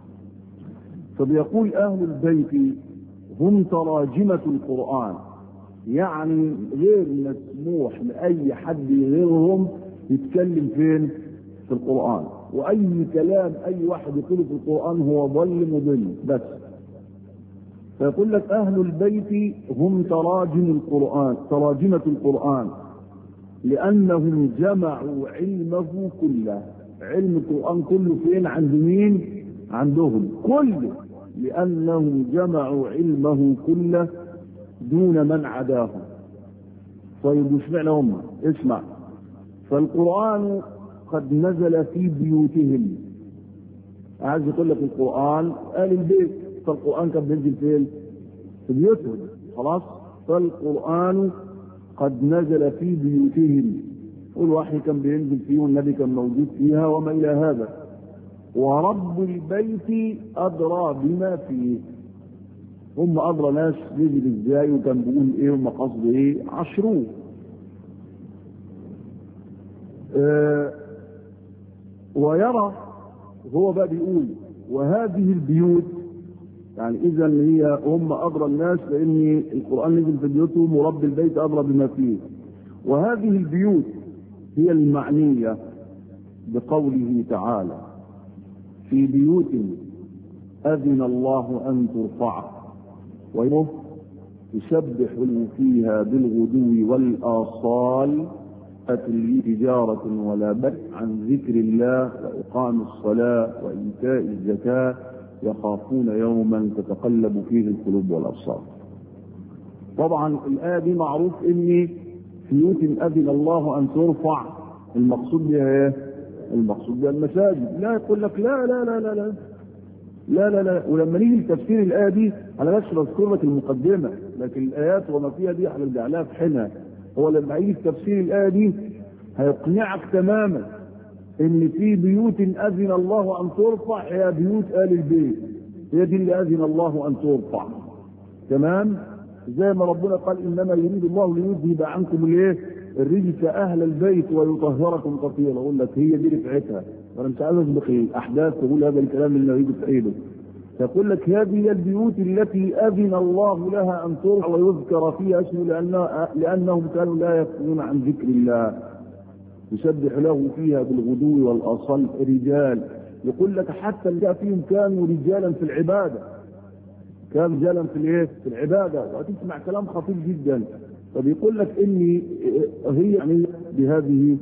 فبيقول اهل البيت هم تراجمة القرآن يعني غير مسموح لأي حد غيرهم يتكلم فين في القرآن وأي كلام أي واحد يقوله في القرآن هو ضل مضل بس فيقول لك أهل البيت هم تراجم القرآن تراجمة القرآن لأنهم جمعوا علمه كله علم القرآن كله فين عند مين عندهم كله لأنهم جمعوا علمه كله دون من عداهم طيب اشمعنى هم اسمع فالقرآن قد نزل في بيوتهم عايز يقول لك القرآن قال البيت فالقرآن كان بينزل فين؟ في بيوتهم خلاص فالقرآن قد نزل في بيوتهم والوحي كان بينزل فيه والنبي كان موجود فيها وما إلى هذا ورب البيت أدرى بما فيه هم أدرى ناس نزل ازاي وكان بيقول ايه ومقاصده ايه عشروه آه ويرى هو بقى بيقول وهذه البيوت يعني اذا هي هم ادرى الناس لان القران نزل في بيوتهم ورب البيت ادرى بما فيه وهذه البيوت هي المعنيه بقوله تعالى في بيوت اذن الله ان ترفع يسبح فيها بالغدو والاصال أتلي تجارة ولا بد عن ذكر الله وإقام الصلاة وإيتاء الزكاة يخافون يوما تتقلب فيه القلوب والأبصار. طبعا الآية دي معروف إن بيوت أذن الله أن ترفع المقصود بها إيه؟ المقصود بها المساجد، لا يقول لك لا لا لا لا لا لا لا لا ولما نيجي لتفسير الآية دي أنا بس بذكر لك المقدمة لكن الآيات وما فيها دي هنرجع لها في حينها هو لما يجي في تفسير الآية دي هيقنعك تماما إن في بيوت أذن الله أن ترفع هي بيوت آل البيت هي دي اللي أذن الله أن ترفع تمام زي ما ربنا قال إنما يريد الله ليذهب عنكم الإيه الرجس أهل البيت ويطهركم تطهيرا أقول لك هي دي رفعتها وأنا مش عايز أسبق الأحداث تقول هذا الكلام اللي يريد تعيده يقول لك هذه هي البيوت التي أذن الله لها أن ترفع ويذكر فيها اسمه لأنه لأنهم كانوا لا يفتنون عن ذكر الله يسبح له فيها بالغدو والأصل رجال يقول لك حتى اللي فيهم كانوا رجالا في العبادة كانوا رجالا في الايه؟ في العبادة وهتسمع كلام خطير جدا فبيقول لك اني هي يعني بهذه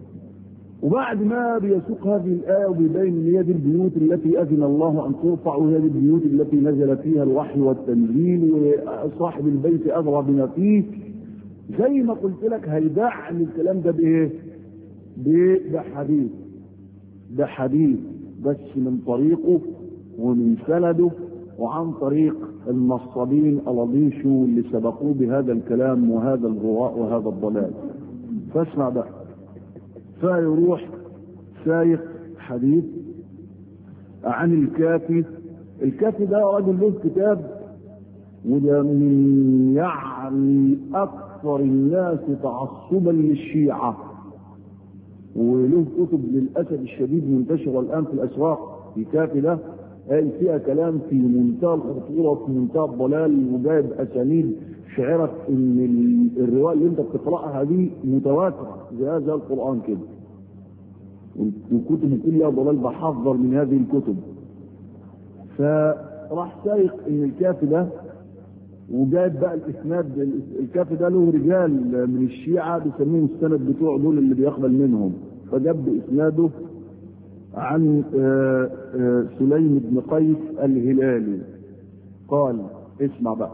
وبعد ما بيسوق هذه الآية وبيبين ان هي دي البيوت التي أذن الله أن ترفع وهي دي البيوت التي نزل فيها الوحي والتنزيل وصاحب البيت أدرى بما فيه زي ما قلت لك هيدعم الكلام ده بإيه؟ ده حديث ده حديث بس من طريقه ومن سنده وعن طريق النصابين الأضيشوا اللي سبقوه بهذا الكلام وهذا الغواء وهذا الضلال فاسمع بقى فيروح سايق حديث عن الكافي الكافي ده رجل له كتاب وده من يعني اكثر الناس تعصبا للشيعه وله كتب للاسف الشديد منتشره الان في الاسواق في كافي ده قال فيها كلام في منتهى الخطوره وفي منتهى الضلال وجايب اسانيد شعرت ان الروايه اللي انت بتقراها دي متواتره زي هذا القران كده والكتب كلها ضلال بحذر من هذه الكتب فراح سايق ان الكافي ده وجايب بقى الاسناد الكافي ده له رجال من الشيعه بيسميهم السند بتوعه دول اللي بيقبل منهم فجاب باسناده عن سليم بن قيس الهلالي قال اسمع بقى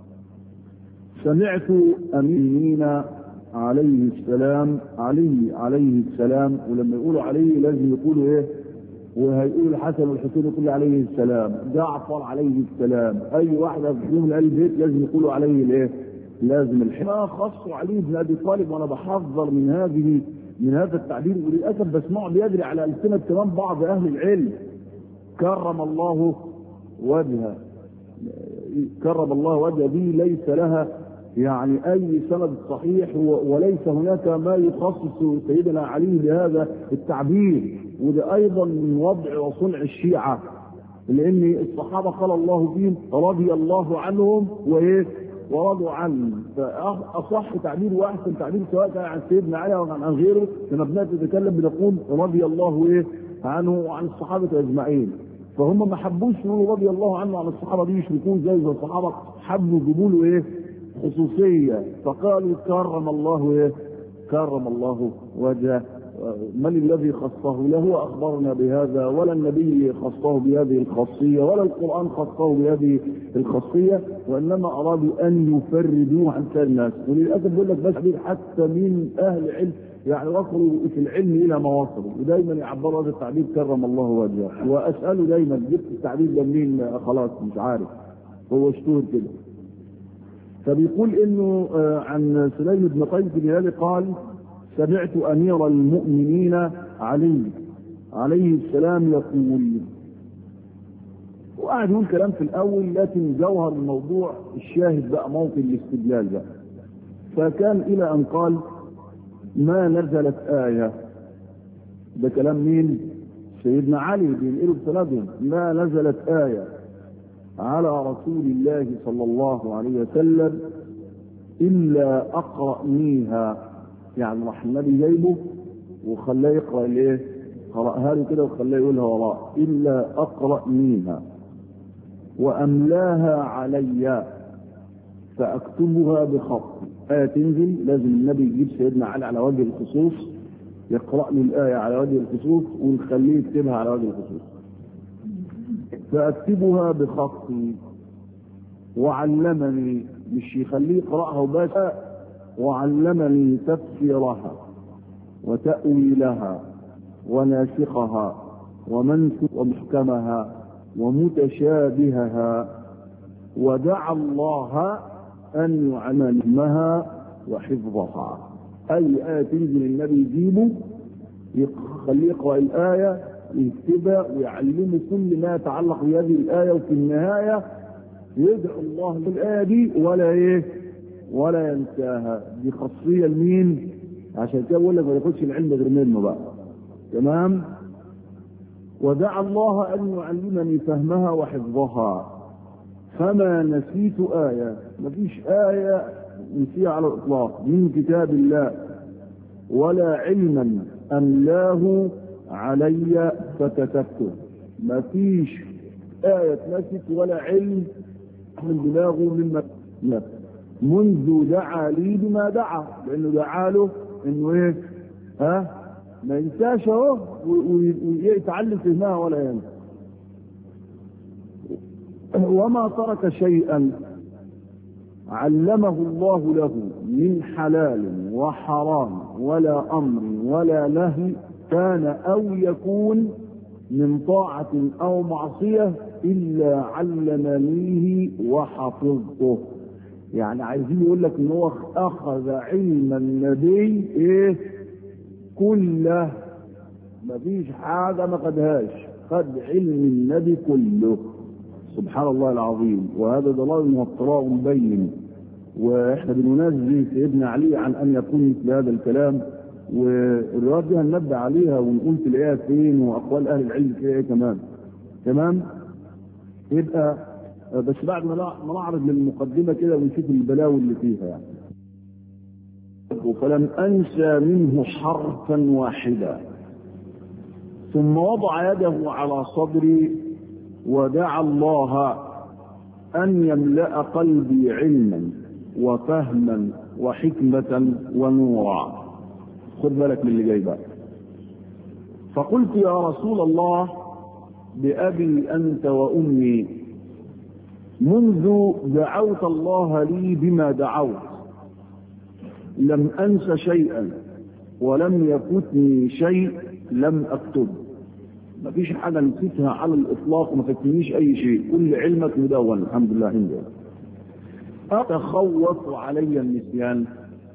سمعت امين عليه السلام علي عليه السلام ولما يقولوا عليه لازم يقولوا ايه وهيقول الحسن والحسين يقول عليه السلام جعفر عليه السلام اي واحده فيهم ال البيت لازم يقولوا عليه الايه لازم الحما خصوا علي بن ابي طالب وانا بحذر من هذه من هذا التعبير وللاسف بسمعه بيجري على السنه كمان بعض اهل العلم كرم الله وجهه كرم الله وجهه دي ليس لها يعني اي سند صحيح وليس هناك ما يخصص سيدنا علي بهذا التعبير وده ايضا من وضع وصنع الشيعه لان الصحابه قال الله فيهم رضي الله عنهم وايه ورضوا عنه فاصح تعبير واحسن تعبير سواء كان عن سيدنا علي او عن غيره لما بنات تتكلم بنقول رضي الله ايه عنه وعن الصحابه اجمعين فهم ما حبوش يقولوا رضي الله عنه وعن الصحابه دي يشركون زي زي الصحابه حبوا يجيبوا له ايه خصوصية فقالوا كرم الله إيه؟ كرم الله وجهه من الذي خصه له أخبرنا بهذا ولا النبي خصه بهذه الخاصية ولا القرآن خصه بهذه الخاصية وإنما أرادوا أن يفردوه عن سائر الناس وللأسف بيقول لك بس حتى من أهل العلم يعني وصلوا في العلم إلى ما وصلوا ودايما يعبروا هذا التعبير كرم الله وجهه وأسأله دايما جبت التعبير ده منين خلاص مش عارف هو اشتهر كده فبيقول انه عن سليم بن قيس الهلالي قال سمعت امير المؤمنين علي عليه السلام يقول وقعد يقول كلام في الاول لكن جوهر الموضوع الشاهد بقى موطن الاستدلال بقى فكان الى ان قال ما نزلت آية ده كلام مين؟ سيدنا علي بينقلوا بسندهم ما نزلت آية على رسول الله صلى الله عليه وسلم إلا أقرأنيها يعني راح النبي جايبه وخلاه يقرأ الايه؟ قرأها له كده وخلاه يقولها وراه إلا أقرأنيها وأملاها علي فأكتبها بخطي آية تنزل لازم النبي يجيب سيدنا علي على وجه الخصوص يقرأ لي الآية على وجه الخصوص ونخليه يكتبها على وجه الخصوص فأكتبها بخطي وعلمني مش يخليه يقرأها وبس وعلمني تفسيرها وتأويلها وناسخها ومنسخ ومحكمها ومتشابهها ودعا الله أن يعلمها وحفظها أي آية تنزل النبي يجيبه يخليه يقرأ الآية يكتبها ويعلمه كل ما يتعلق بهذه الآية وفي النهاية يدعو الله بالآية دي ولا إيه ولا ينساها دي خاصية لمين عشان كده بقول لك ما ياخدش العلم غير منه بقى تمام ودعا الله أن يعلمني فهمها وحفظها فما نسيت آية ما فيش آية نسيها على الإطلاق من كتاب الله ولا علما أملاه علي فكتبته ما فيش آية نسيت ولا علم من دماغه مما لا. منذ دعا لي بما دعا لأنه دعا له إنه إيه ها ما ينساش اهو ويتعلم فهمها ولا ينسى وما ترك شيئا علمه الله له من حلال وحرام ولا امر ولا نهي كان او يكون من طاعة او معصية الا علمنيه وحفظته يعني عايزين يقول لك ان هو اخذ علم النبي ايه كله مفيش حاجة ما خدهاش خد علم النبي كله سبحان الله العظيم وهذا دلال واضطراب مبين واحنا بننزه سيدنا علي عن ان يكون مثل هذا الكلام والروايات دي هننبه عليها ونقول تلاقيها فين واقوال اهل العلم فيها ايه كمان تمام يبقى بس بعد ما نعرض للمقدمه كده ونشوف البلاوي اللي فيها يعني فلم أنسى منه حرفا واحدا ثم وضع يده على صدري ودعا الله أن يملأ قلبي علما وفهما وحكمة ونورا خذ بالك من اللي جاي بقى فقلت يا رسول الله بأبي أنت وأمي منذ دعوت الله لي بما دعوت لم أنس شيئا ولم يفوتني شيء لم أكتب ما فيش حاجة نسيتها على الإطلاق وما فاتنيش أي شيء كل علمك مدون الحمد لله عندي أتخوف علي النسيان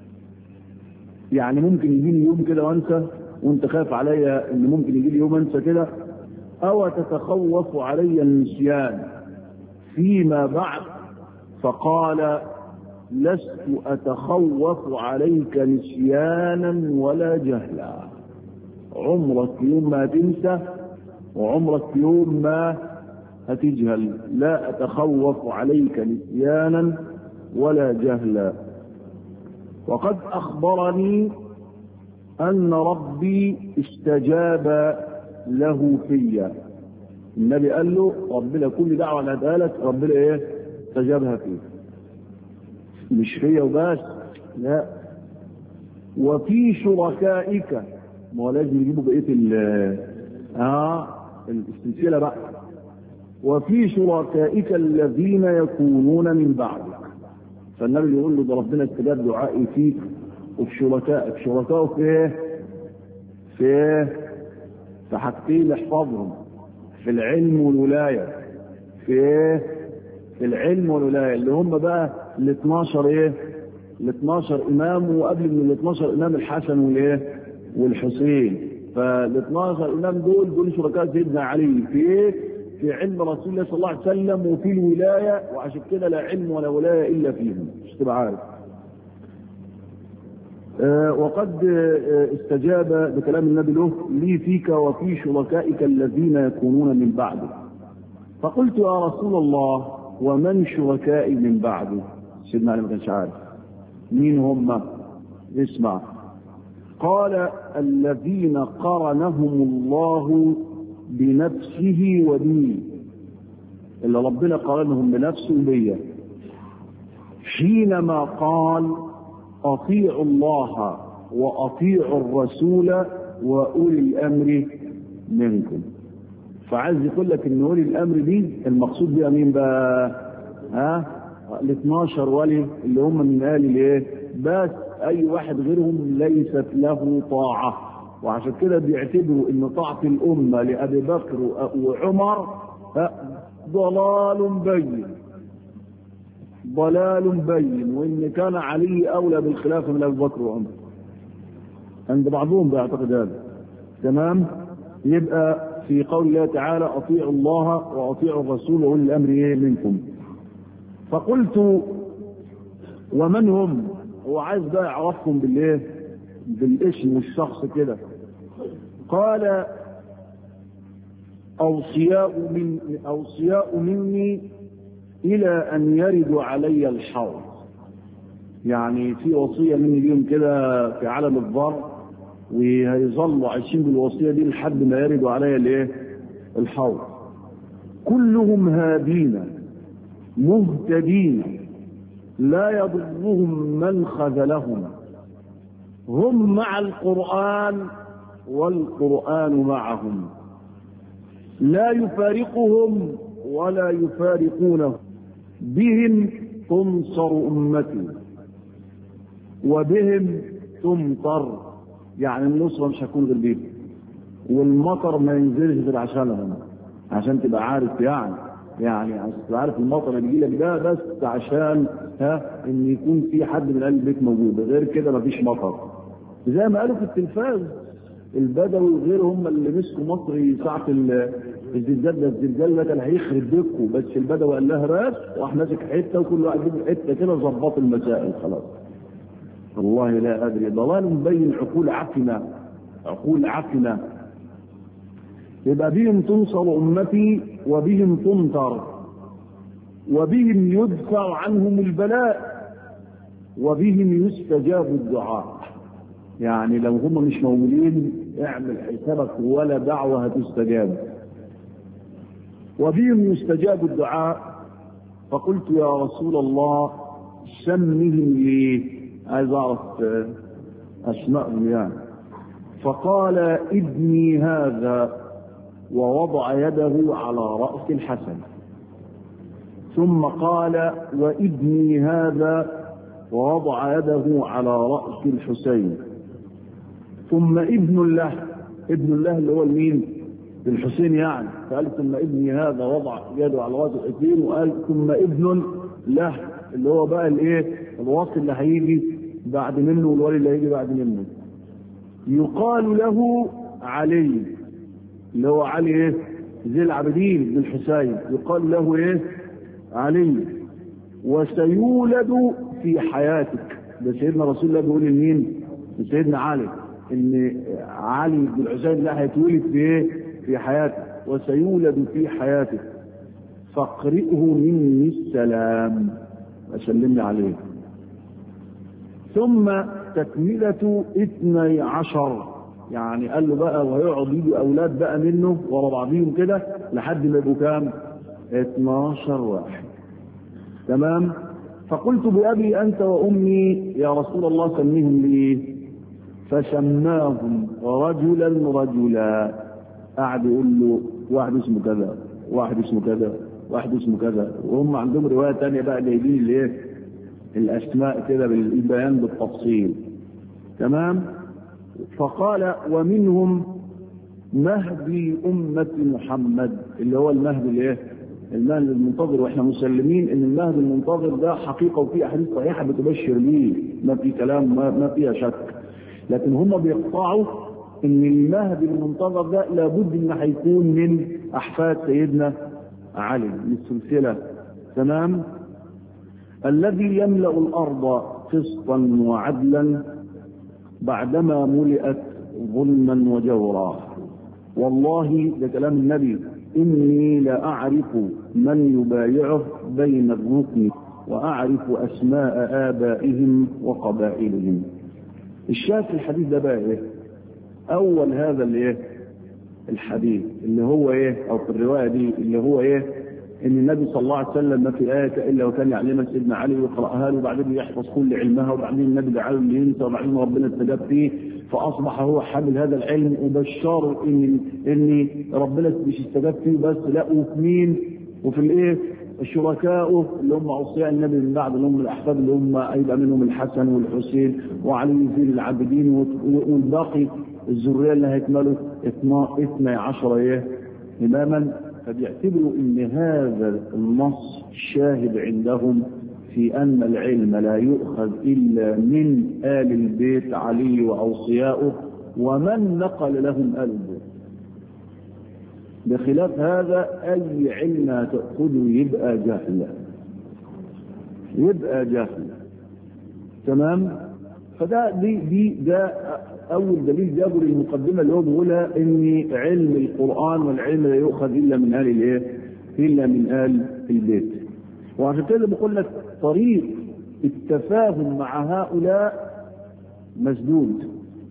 يعني ممكن يجيني يوم كده وانسى وانت خايف عليا ان ممكن يجي لي يوم انسى كده او تتخوف علي النسيان فيما بعد فقال لست أتخوف عليك نسيانا ولا جهلا عمرك يوم ما تنسى وعمرك يوم ما هتجهل لا أتخوف عليك نسيانا ولا جهلا وقد أخبرني أن ربي استجاب له فيا النبي قال له ربنا كل دعوة أنا لك ربنا إيه استجابها فيه مش فيا وبس لا وفي شركائك ما هو لازم يجيبوا بقيه ال اه السلسله بقى وفي شركائك الذين يكونون من بعدك فالنبي يقول له ده ربنا استجاب دعائي فيك وفي شركائك شركائه في ايه؟ في ايه؟ في حاجتين احفظهم في العلم والولايه في ايه؟ في العلم والولايه اللي هم بقى ال 12 ايه؟ ال 12 امام وقبل من ال 12 امام الحسن والايه؟ والحسين فال 12 امام دول دول شركاء سيدنا علي في ايه؟ في علم رسول الله صلى الله عليه وسلم وفي الولايه وعشان كده لا علم ولا ولايه الا فيهم مش تبقى عارف. آه وقد آه استجاب بكلام النبي له لي فيك وفي شركائك الذين يكونون من بعدك فقلت يا رسول الله ومن شركائي من بعده سيدنا علي ما كانش عارف مين هم اسمع قال الذين قرنهم الله بنفسه وبي اللي ربنا قرنهم بنفسه بيا حينما قال اطيعوا الله واطيعوا الرسول واولي الامر منكم فعايز يقول لك ان اولي الامر دي المقصود بها مين بقى ها ال 12 ولي اللي هم من اهل الايه بس اي واحد غيرهم ليست له طاعه وعشان كده بيعتبروا ان طاعه الامه لابي بكر وعمر ضلال بين ضلال بين وان كان علي اولى بالخلافه من ابي بكر وعمر عند بعضهم بيعتقد هذا تمام يبقى في قول الله تعالى اطيعوا الله واطيعوا الرسول واولي الامر ايه منكم فقلت ومن هم هو عايز بقى يعرفهم بالايه بالاسم والشخص كده قال اوصياء من اوصياء مني الى ان يرد علي الحوض يعني في وصيه مني ليهم كده في عالم الضر وهيظلوا عايشين بالوصيه دي لحد ما يردوا عليا الايه الحوض كلهم هادين مهتدين لا يضرهم من خذلهم هم مع القرآن والقرآن معهم لا يفارقهم ولا يفارقونه بهم تنصر أمتي وبهم تمطر يعني النصرة مش هتكون غير بيهم والمطر ما ينزلش غير عشانهم عشان تبقى عارف يعني يعني عشان تبقى عارف المطر اللي بيجي لك ده بس عشان ها ان يكون في حد من اهل البيت موجود غير كده مفيش مطر زي ما قالوا في التلفاز البدوي وغير هم اللي مسكوا مصر ساعة الزلزال ده الزلزال ده كان هيخرب بيتكم بس البدوي قال لها بس راح ماسك حته وكل واحد يجيب حته كده ظبط المسائل خلاص والله لا ادري ضلال مبين عقول عفنه عقول عفنه يبقى بهم تنصر امتي وبهم تمطر وبهم يدفع عنهم البلاء وبهم يستجاب الدعاء يعني لو هم مش موجودين اعمل حسابك ولا دعوة هتستجاب وبهم يستجاب الدعاء فقلت يا رسول الله سمهم لي عايز اعرف اسمائهم يعني فقال ابني هذا ووضع يده على رأس الحسن ثم قال وابني هذا ووضع يده على رأس الحسين ثم ابن له ابن الله اللي هو المين الحسين يعني فقال ثم ابني هذا وضع يده على رأس الحسين وقال ثم ابن له اللي هو بقى الايه الوصي اللي هيجي بعد منه والولي اللي هيجي بعد منه يقال له علي اللي هو علي ايه زي العابدين بن الحسين يقال له ايه علي وسيولد في حياتك ده سيدنا رسول الله بيقول لمين سيدنا علي ان علي بن الحسين ده هيتولد في ايه في حياتك وسيولد في حياتك فاقرئه مني السلام وسلمني عليه ثم تكملة اثني عشر يعني قال له بقى وهيقعد يجي اولاد بقى منه ورا بعضيهم كده لحد ما يبقوا كام 12 واحد تمام فقلت بأبي أنت وأمي يا رسول الله سميهم لي فسماهم رجلا رجلا قعد يقول له واحد اسمه كذا واحد اسمه كذا واحد اسمه كذا وهم عندهم رواية تانية بقى جايبين الايه الأسماء كده بالبيان بالتفصيل تمام فقال ومنهم مهدي أمة محمد اللي هو المهدي الايه المهدي المنتظر واحنا مسلمين ان المهدي المنتظر ده حقيقة وفي احاديث صحيحة بتبشر بيه ما في كلام ما, ما فيها شك لكن هم بيقطعوا ان المهدي المنتظر ده لابد ان هيكون من احفاد سيدنا علي من السلسلة تمام الذي يملأ الارض قسطا وعدلا بعدما ملئت ظلما وجورا والله ده كلام النبي إني لأعرف من يبايعه بين الركن وأعرف أسماء آبائهم وقبائلهم الشاهد في الحديث ده بقى إيه أول هذا الإيه الحديث اللي هو إيه أو في الرواية دي اللي هو إيه ان النبي صلى الله عليه وسلم ما في آية إلا وكان يعلمها سيدنا علي ويقرأها له وبعدين يحفظ كل علمها وبعدين النبي جعله ينسى وبعدين ربنا استجاب فيه فأصبح هو حامل هذا العلم وبشره إن إن ربنا مش استجاب فيه بس لا وفي مين وفي الإيه شركائه اللي هم أوصياء النبي من بعد اللي هم الأحفاد اللي هم هيبقى منهم الحسن والحسين وعلي زين العابدين والباقي الذرية اللي هيكملوا 12 عشر إيه إماما فبيعتبروا ان هذا النص شاهد عندهم في ان العلم لا يؤخذ الا من ال البيت علي واوصياؤه ومن نقل لهم ال البيت بخلاف هذا اي علم تاخذه يبقى جهلا يبقى جهلا تمام فده دي دي ده اول دليل جابوا للمقدمه اللي هو بيقولها ان علم القران والعلم لا يؤخذ الا من ال الايه؟ الا من ال البيت. وعشان كده بقول لك طريق التفاهم مع هؤلاء مسدود.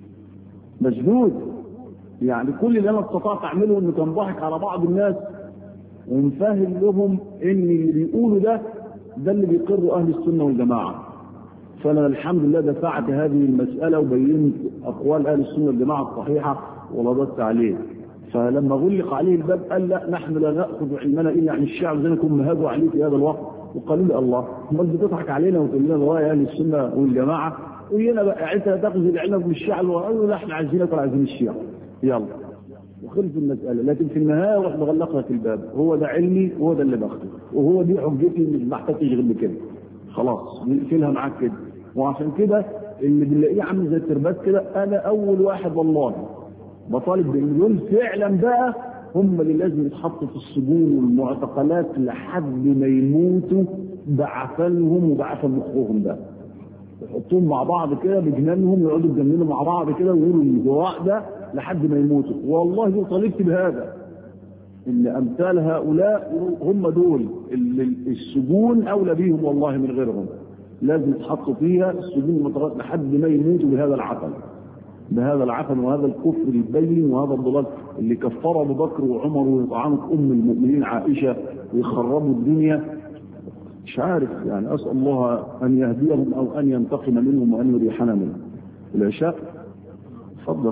مسدود. يعني كل اللي انا استطعت اعمله انه كان ضاحك على بعض الناس ومفهم لهم ان اللي بيقولوا ده ده اللي بيقروا اهل السنه والجماعه. فانا الحمد لله دفعت هذه المساله وبينت اقوال اهل السنه والجماعه الصحيحه ورددت عليه فلما غلق عليه الباب قال لا نحن لا ناخذ علمنا الا عن الشعب زي ما كنا هاجوا عليه في هذا الوقت وقالوا لي الله امال بتضحك علينا وتقول لنا روايه اهل السنه والجماعه وهنا بقى انت تاخذ علمك من الشعب وقالوا لا احنا عايزينك ولا عايزين الشيعه يلا وخلص المساله لكن في النهايه رحنا غلقنا في الباب هو ده علمي وهو ده اللي باخده وهو دي حجتي مش محتاج تشغل بكده خلاص نقفلها معاك كده وعشان كده اللي بنلاقيه عامل زي الترباس كده انا اول واحد والله بطالب بان دول فعلا بقى هم اللي لازم يتحطوا في السجون والمعتقلات لحد ما يموتوا بعفنهم وبعفن مخهم ده يحطوهم مع بعض كده بجنانهم يقعدوا يتجننوا مع بعض كده ويقولوا الدعاء ده لحد ما يموتوا والله طالبت بهذا ان امثال هؤلاء هم دول اللي السجون اولى بيهم والله من غيرهم لازم يتحطوا فيها السجون المطارات لحد ما يموتوا بهذا العفن بهذا العفن وهذا الكفر البين وهذا الضلال اللي كفر ابو بكر وعمر وطعنت ام المؤمنين عائشه ويخربوا الدنيا مش عارف يعني اسال الله ان يهديهم او ان ينتقم منهم وان يريحنا منهم العشاء تفضل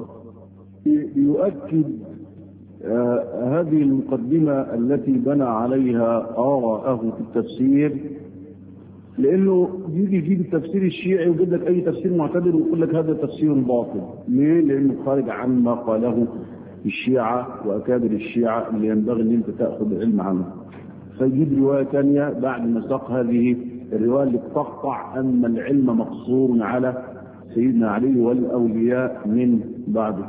يؤكد آه هذه المقدمة التي بنى عليها آراءه في التفسير لأنه يجي يجيب التفسير الشيعي ويجيب لك أي تفسير معتدل ويقول لك هذا تفسير باطل ليه؟ لأنه خارج عن ما قاله الشيعة وأكابر الشيعة اللي ينبغي أن أنت تأخذ العلم عنه فيجيب رواية ثانية بعد ما ساق هذه الرواية اللي تقطع أن العلم مقصور على سيدنا علي والأولياء من بعده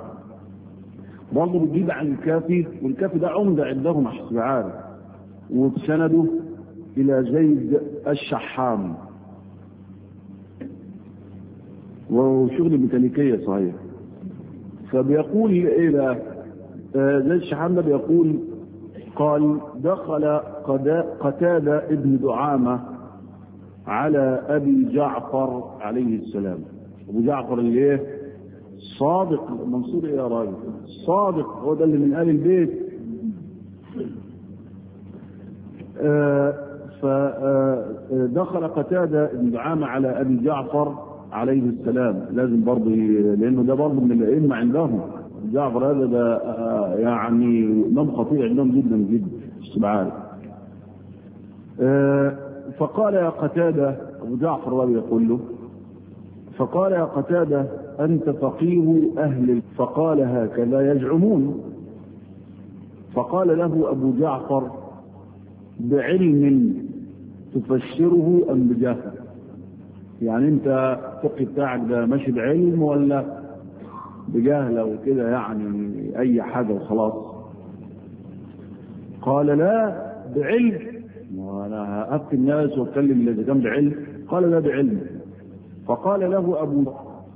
برضه بتجيب عن الكافي والكافي ده عمدة عندهم أحسب عارف وبسنده إلى زيد الشحام وشغل ميكانيكية صحيح فبيقول إيه بقى زيد الشحام ده بيقول قال دخل قتادة ابن دعامة على أبي جعفر عليه السلام أبو جعفر اللي إيه صادق منصور إيه يا راجل صادق هو ده اللي من آل البيت آه فدخل قتادة بن دعامة على أبي جعفر عليه السلام لازم برضه لأنه ده برضه من الأئمة عندهم جعفر هذا ده يعني إمام خطير عندهم جدا جدا مش عارف فقال يا قتادة أبو جعفر وهو يقول له فقال يا قتادة أنت فقيه أهل فقال هكذا يزعمون فقال له أبو جعفر بعلم تفسره أم بجهل يعني أنت فقه بتاعك ده ماشي بعلم ولا بجهل أو كده يعني أي حاجة وخلاص قال لا بعلم وأنا هأفتي الناس وأتكلم إذا كان بعلم قال لا بعلم فقال له أبو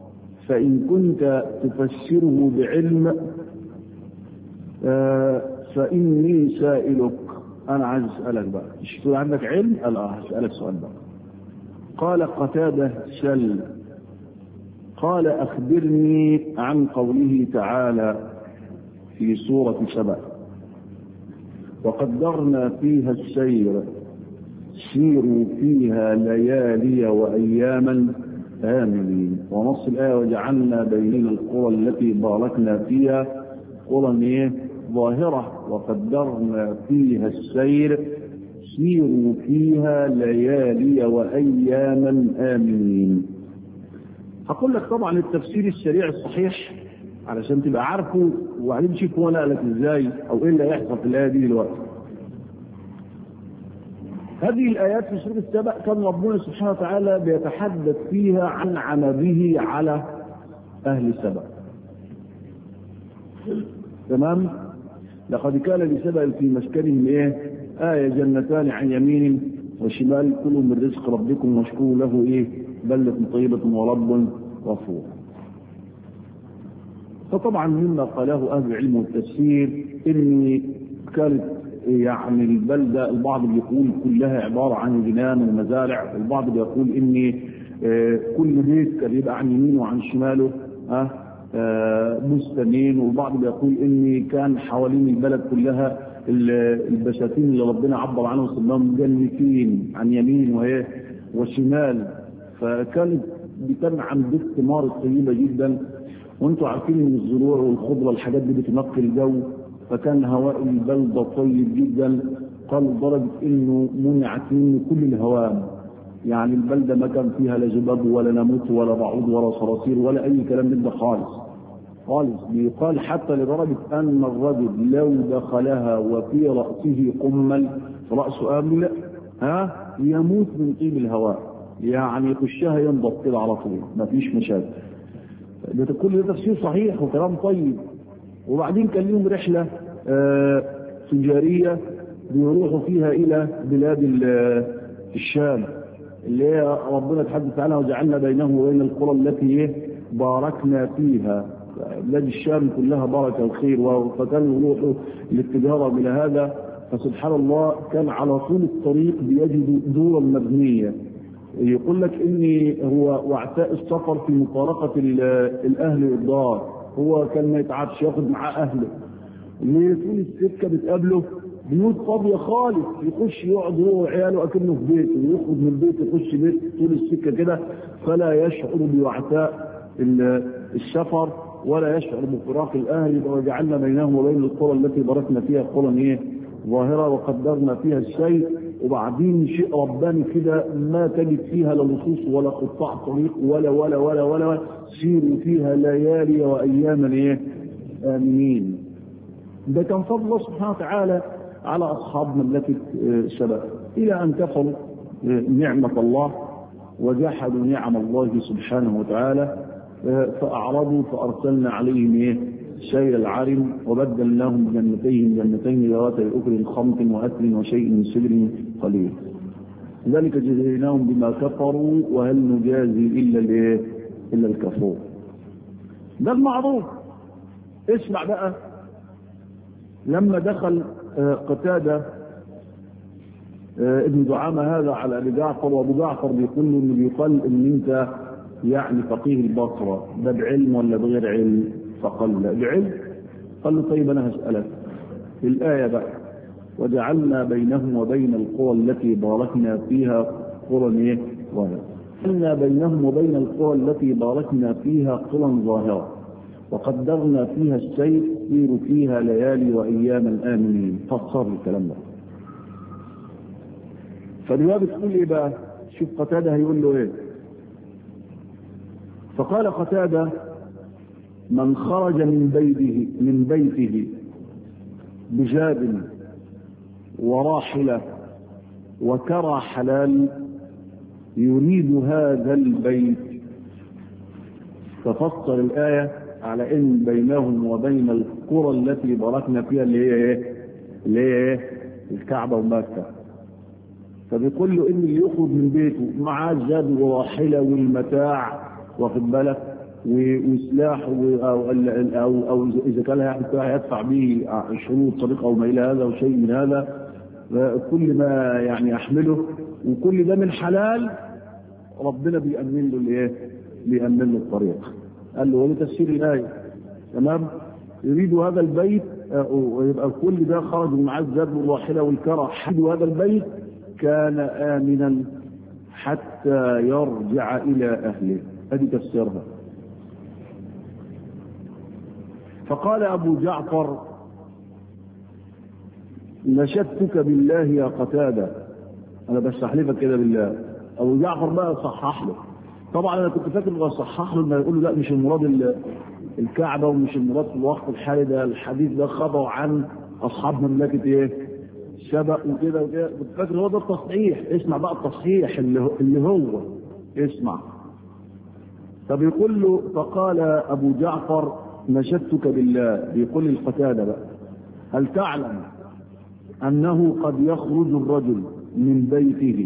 فإن كنت تفسره بعلم فإني سائلك أنا عايز أسألك بقى مش تقول عندك علم؟ قال آه هسألك سؤال بقى قال قتادة سل قال أخبرني عن قوله تعالى في سورة سبأ وقدرنا فيها السير سيروا فيها ليالي وأياما آمنين ونص الآية وجعلنا بيننا القرى التي باركنا فيها قرى إيه؟ ظاهرة وقدرنا فيها السير سيروا فيها ليالي وأياما آمنين هقول لك طبعا التفسير السريع الصحيح علشان تبقى عارفه وبعدين تشوف هو نقلك ازاي او ايه اللي هيحصل في الايه دي دلوقتي. هذه الايات في سوره السبع كان ربنا سبحانه وتعالى بيتحدث فيها عن عمله على اهل سبع. تمام؟ لقد كان لسبع في مسكنهم ايه؟ آية جنتان عن يمين وشمال كلوا من رزق ربكم واشكروا له ايه؟ بلة طيبة ورب غفور. فطبعا مما قاله اهل العلم والتفسير ان كانت يعني البلده البعض بيقول كلها عباره عن جنان ومزارع والبعض بيقول ان كل بيت كان يبقى عن يمينه وعن شماله ها بستانين والبعض بيقول ان كان حوالين البلد كلها البساتين اللي ربنا عبر عنهم سماهم جنتين عن يمين وهي وشمال فكانت بتنعم بالثمار الطيبه جدا وانتم عارفين ان الزروع والخضره الحاجات دي بتنقي الجو فكان هواء البلده طيب جدا قال لدرجه انه منعت منه كل الهوام يعني البلده ما كان فيها لا ذباب ولا ناموس ولا بعوض ولا صراصير ولا اي كلام من ده خالص خالص بيقال حتى لدرجه ان الرجل لو دخلها وفي راسه قمل راسه امل ها يموت من طيب الهواء يعني يخشها ينضب كده على طول ما فيش مشاكل ده كل ده تفسير صحيح وكلام طيب وبعدين كان لهم رحله آه تجاريه بيروحوا فيها الى بلاد الشام اللي هي ربنا تحدث عنها وجعلنا بينهم وبين القرى التي باركنا فيها بلاد الشام كلها بركه وخير فكانوا يروحوا للتجاره الى هذا فسبحان الله كان على طول الطريق بيجدوا دورا مبنيه يقول لك ان هو وعثاء السفر في مفارقه الاهل والدار هو كان ما يتعبش ياخد معاه اهله اللي طول السكه بتقابله بيوت فاضيه خالص يخش يقعد هو وعياله اكنه في بيته ويخرج من البيت يخش بيت طول السكه كده فلا يشعر بوعثاء السفر ولا يشعر بفراق الاهل وجعلنا بينهم وبين القرى التي باركنا فيها قرى ايه ظاهره وقدرنا فيها الشيء وبعدين شيء رباني كده ما تجد فيها لا لصوص ولا قطاع طريق ولا ولا ولا ولا, ولا سيروا فيها ليالي واياما ايه امنين ده كان فضل الله سبحانه وتعالى على اصحاب مملكه سبأ الى ان كفروا نعمه الله وجحدوا نعم الله سبحانه وتعالى فاعرضوا فارسلنا عليهم ايه سيل العرم وبدلناهم جنتين جنتين ذواتي اكل خمط واكل وشيء من سدر قليل ذلك جزيناهم بما كفروا وهل نجازي الا الايه الا الكفور ده المعروف اسمع بقى لما دخل قتادة ابن دعامة هذا على أبي جعفر وأبو جعفر بيقول له إنه بيقال إن أنت يعني فقيه البصرة ده بعلم ولا بغير علم؟ فقال لا بعلم قال له طيب أنا هسألك الآية بقى وجعلنا بينهم وبين القرى التي باركنا فيها قرى ايه؟ ظاهرة. جعلنا بينهم وبين القرى التي باركنا فيها قرى ظاهرة وقدرنا فيها السير يسير فيها ليالي واياما امنين فسر الكلام ده فالروايه بتقول ايه بقى شوف قتاده هيقول له ايه فقال قتاده من خرج من بيته من بيته بجاب وراحله وكرى حلال يريد هذا البيت تفسر الايه على ان بينهم وبين القرى التي باركنا فيها اللي هي ايه؟ اللي هي ايه؟ الكعبه ومكه. فبيقول له ان اللي يخرج من بيته معاه الزاد والراحله والمتاع واخد بالك وسلاح أو, أو, أو إذا كان هيدفع به شروط طريق أو ما إلى هذا أو شيء من هذا كل ما يعني يحمله وكل ده من حلال ربنا بيأمن له الايه؟ بيأمن له الطريق. قال له وليه تفسير الآية تمام؟ يريد هذا البيت ويبقى كل ده خرج مع الزاد والراحلة والكرة حد هذا البيت كان آمنا حتى يرجع إلى أهله هذه تفسيرها فقال أبو جعفر نشدتك بالله يا قتادة أنا بستحلفك كده بالله أبو جعفر بقى صحح له طبعا أنا كنت فاكر بصحح له إنه يقول له لا مش المراد الكعبة ومش المراد في الوقت الحالي ده الحديث ده خبر عن أصحاب مملكة إيه؟ سبق وكده وكده كنت فاكر هو ده التصحيح اسمع بقى التصحيح اللي هو, اللي هو. اسمع فبيقول له فقال أبو جعفر نشدتك بالله بيقول القتادة بقى هل تعلم أنه قد يخرج الرجل من بيته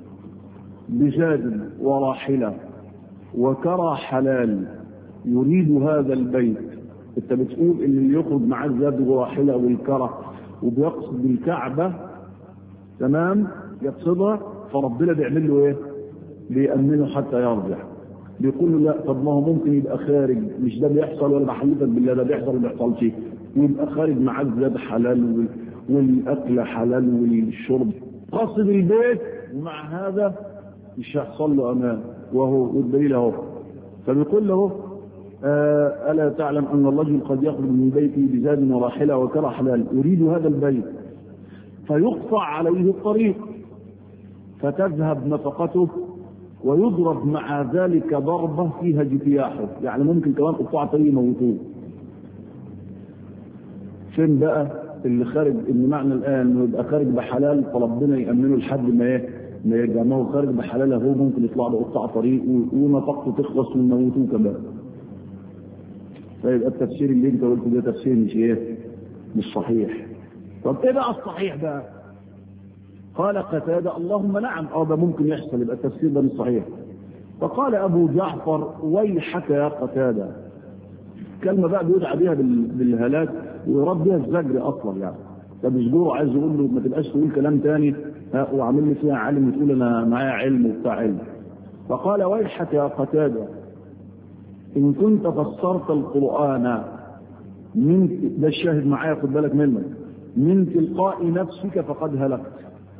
بزاد وراحلة وكرى حلال يريد هذا البيت انت بتقول ان اللي يخرج معاه الزاد وراحلة والكرة وبيقصد الكعبة تمام يقصدها فربنا بيعمل له ايه بيأمنه حتى يرجع بيقول له لا طب ما هو ممكن يبقى خارج مش ده بيحصل ولا بحلفك بالله ده بيحصل وما بيحصلش ويبقى خارج معاه الزاد حلال والاكل حلال والشرب قصد البيت ومع هذا مش هيحصل له امان وهو والدليل اهو فبيقول له آه ألا تعلم أن الرجل قد يخرج من بيته بزاد وراحلة وكرى حلال يريد هذا البيت فيقطع عليه الطريق فتذهب نفقته ويضرب مع ذلك ضربة فيها جفياحه يعني ممكن كمان قطاع طريق يموتوه فين بقى اللي خارج ان معنى الان انه يبقى خارج بحلال فربنا يامنه لحد ما ايه ما يرجع ما هو خارج بحلال هو ممكن يطلع له قطاع طريق ونفقته تخلص ويموتوه كمان فيبقى التفسير اللي انت قلته ده تفسير مش ايه مش صحيح طب ايه بقى الصحيح بقى قال قتادة اللهم نعم اه ده ممكن يحصل يبقى التفسير ده مش صحيح فقال ابو جعفر ويحك يا قتادة كلمة بقى بيدعى بيها بالهلاك ويراد بيها الزجر اصلا يعني طب يشجره عايز يقول له ما تبقاش تقول كلام تاني ها وعامل لي فيها عالم وتقول انا معايا علم وبتاع علم فقال ويحك يا قتادة إن كنت فسرت القرآن من ده الشاهد معايا خد بالك منك من تلقاء نفسك فقد هلكت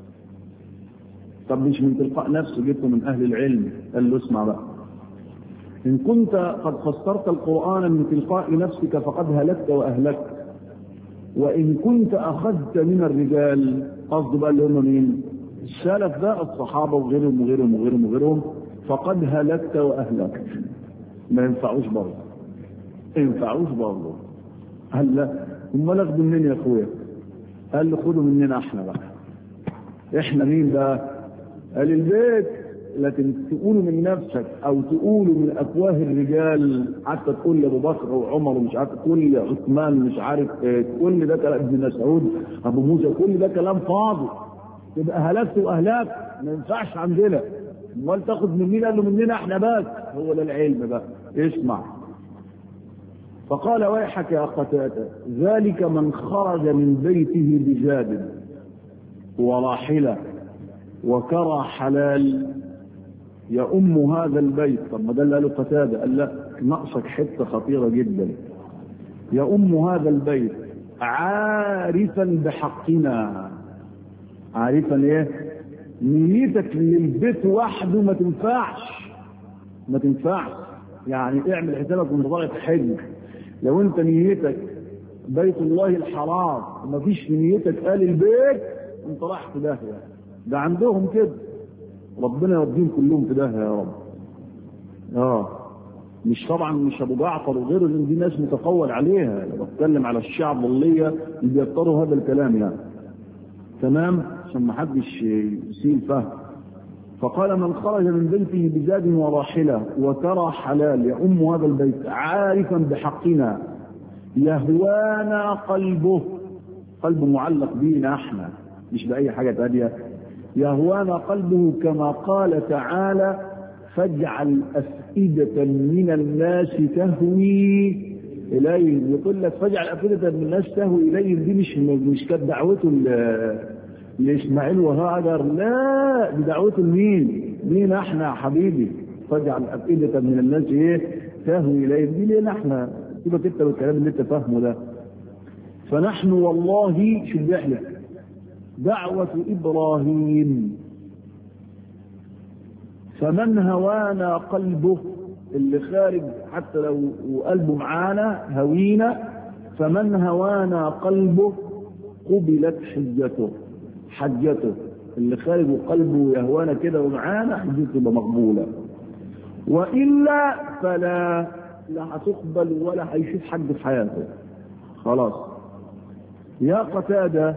طب مش من تلقاء نفسه جبته من أهل العلم قال له اسمع بقى إن كنت قد فسرت القرآن من تلقاء نفسك فقد هلكت وأهلكت وإن كنت أخذت من الرجال قصده بقى اللي هم مين؟ السلف ده الصحابة وغيرهم وغيرهم وغيرهم وغيرهم فقد هلكت وأهلكت ما ينفعوش برضه ما ينفعوش برضه قال لا امال اخدوا منين يا اخويا قال له خدوا مننا احنا بقى احنا مين بقى قال البيت لكن تقولوا من نفسك او تقولوا من افواه الرجال حتى تقول لابو بكر وعمر ومش عارف تقول عثمان مش عارف كل ده كلام ابن مسعود ابو موسى كل ده كلام فاضي تبقى هلكت واهلاك ما ينفعش عندنا امال تاخد من مين قال له مننا احنا بس هو ده العلم بقى اسمع فقال ويحك يا قتادة ذلك من خرج من بيته بزاد وراحلة وكرى حلال يؤم هذا البيت طب ما ده اللي قاله قتادة قال لا ناقصك حتة خطيرة جدا يؤم هذا البيت عارفا بحقنا عارفا ايه نيتك للبيت وحده ما تنفعش ما تنفعش يعني اعمل حسابك من طبيعة حج لو انت نيتك بيت الله الحرام وما فيش في نيتك قال البيت انت رايح في داهية ده عندهم كده ربنا يوديهم كلهم في داهية يا رب اه مش طبعا مش ابو جعفر وغيره لان دي ناس متقول عليها انا بتكلم على الشعب الضليه اللي بيضطروا هذا الكلام يعني تمام عشان ما حدش يسيء الفهم فقال من خرج من بيته بزاد وراحلة وترى حلال يؤم هذا البيت عارفا بحقنا يهوانا قلبه قلبه معلق بينا احنا مش بأي حاجة تانية يهوانا قلبه كما قال تعالى فاجعل أفئدة من الناس تهوي إليهم يقول لك فاجعل أفئدة من الناس تهوي إليهم دي مش مش كانت دعوته لإسماعيل وهاجر لا دي دعوته لمين؟ مين احنا يا حبيبي؟ فاجعل أفئدة من الناس إيه؟ تهوي إليهم دي لينا احنا سيبك أنت بالكلام اللي أنت فاهمه ده فنحن والله شو بيحلف دعوة إبراهيم فمن هوانا قلبه اللي خارج حتى لو قلبه معانا هوينا فمن هوانا قلبه قبلت حجته حجته اللي خارج وقلبه يهوانا كده ومعانا حجته تبقى مقبولة وإلا فلا لا هتقبل ولا هيشوف حد في حياته خلاص يا قتادة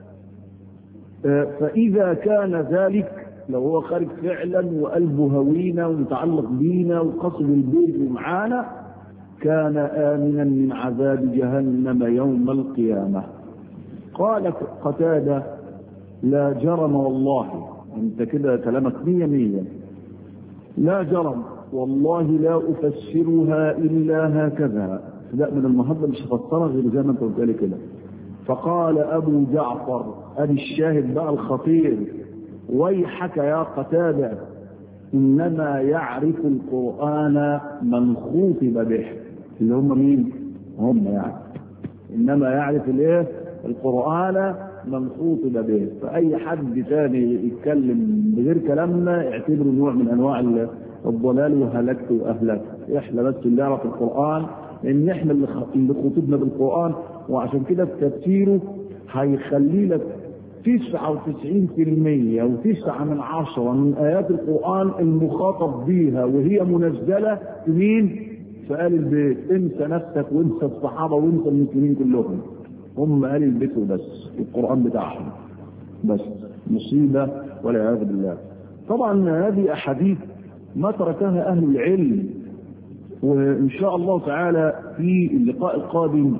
فإذا كان ذلك لو هو خارج فعلا وقلبه هوينا ومتعلق بينا وقصد البيت ومعانا كان آمنا من عذاب جهنم يوم القيامة قال قتادة لا جرم والله انت كده كلامك مية مية لا جرم والله لا أفسرها إلا هكذا لا من النهارده مش هفسرها غير زي ما انت قلت لي كده فقال أبو جعفر أدي الشاهد بقى الخطير ويحك يا قتادة إنما يعرف القرآن من خوطب به اللي هم مين؟ هم يعني إنما يعرف الايه؟ القرآن من خوطب به فأي حد ثاني يتكلم بغير كلامنا اعتبره نوع من أنواع الضلال وهلكت وأهلكت احنا بس اللي نعرف القرآن إن احنا اللي اللي خطبنا بالقرآن وعشان كده في تفسيره هيخلي لك تسعة وتسعين في المية وتسعة من عشرة من آيات القرآن المخاطب بيها وهي منزلة في مين؟ في آل البيت انسى نفسك وانسى الصحابة وانسى المسلمين كلهم هم آل البيت وبس القرآن بتاعهم بس مصيبة والعياذ بالله طبعا هذه أحاديث ما تركها أهل العلم وإن شاء الله تعالى في اللقاء القادم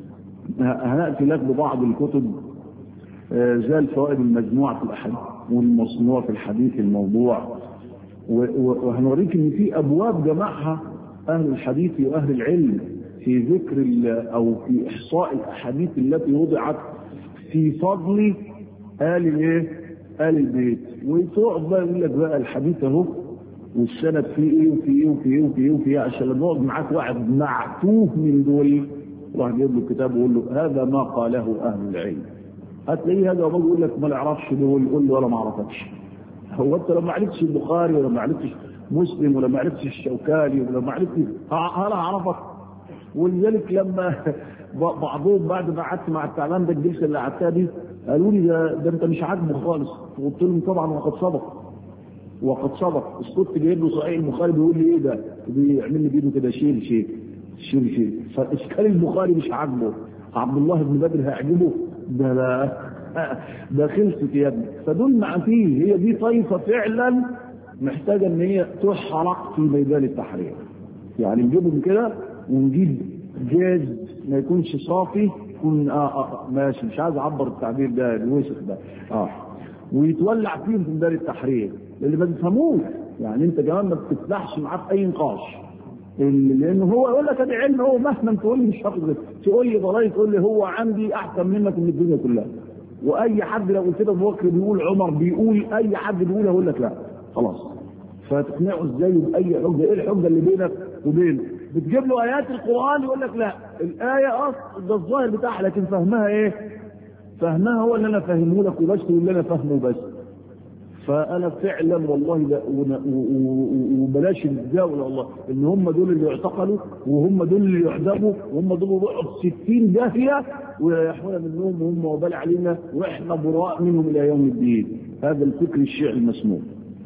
هنأتي لك ببعض الكتب زي الفوائد المجموعة في الأحاديث والمصنوع في الحديث الموضوع وهنوريك ان في ابواب جمعها اهل الحديث واهل العلم في ذكر او في احصاء الاحاديث التي وضعت في فضل ال الايه؟ ال البيت وتقعد بقى يقول لك بقى الحديث اهو والسند فيه ايه وفي ايه وفي ايه وفي ايه وفي ايه عشان لما يقعد معاك واحد معتوه من دول راح يجيب له كتاب ويقول له هذا ما قاله اهل العلم هتلاقيه هذا وما يقول لك ما نعرفش دول يقول له ولا ما اعرفكش هو انت لو ما عرفتش البخاري ولا ما عرفتش مسلم ولا ما عرفتش الشوكاني ولا ما عرفتش انا اعرفك ولذلك لما بعضهم بعد ما قعدت مع التعبان ده الجلسه اللي قعدتها دي قالوا لي ده, ده انت مش عاجبه خالص قلت لهم طبعا وقد صدق وقد صدق كنت جايب له صحيح البخاري بيقول لي ايه ده بيعمل لي بايده كده شيل شيل شيل شيل فاشكال البخاري مش عاجبه عبد الله بن بدر هيعجبه ده لا ده خلصت يا ابني فدول مع فيه هي دي طائفه فعلا محتاجه ان هي تحرق في ميدان التحرير يعني نجيبهم كده ونجيب جاز ما يكونش صافي يكون آه آه ماشي مش عايز اعبر التعبير ده الوسخ ده اه ويتولع فيهم في ميدان التحرير اللي ما بيفهموش يعني انت كمان ما بتفتحش معاه في اي نقاش لان هو يقول لك ادي علم هو مهما تقول لي مش هاخد تقول لي ضلالي تقول لي هو عندي احسن منك من الدنيا كلها واي حد لو قلت له ابو بكر بيقول عمر بيقول اي حد بيقول اقول لك لا خلاص فتقنعه ازاي باي حجه ايه الحجه اللي بينك وبينه بتجيب له ايات القران يقول لك لا الايه اصل ده الظاهر بتاعها لكن فهمها ايه فهمها هو اللي انا فاهمه لك وبس واللي انا فاهمه بس فانا فعلا والله وبلاش الجاوله والله ان هم دول اللي يعتقلوا وهم دول اللي يحذبوا وهم دول يروحوا 60 داهيه ويريحونا منهم وهم وبال علينا واحنا براء منهم الى يوم الدين هذا الفكر الشيعي المسموم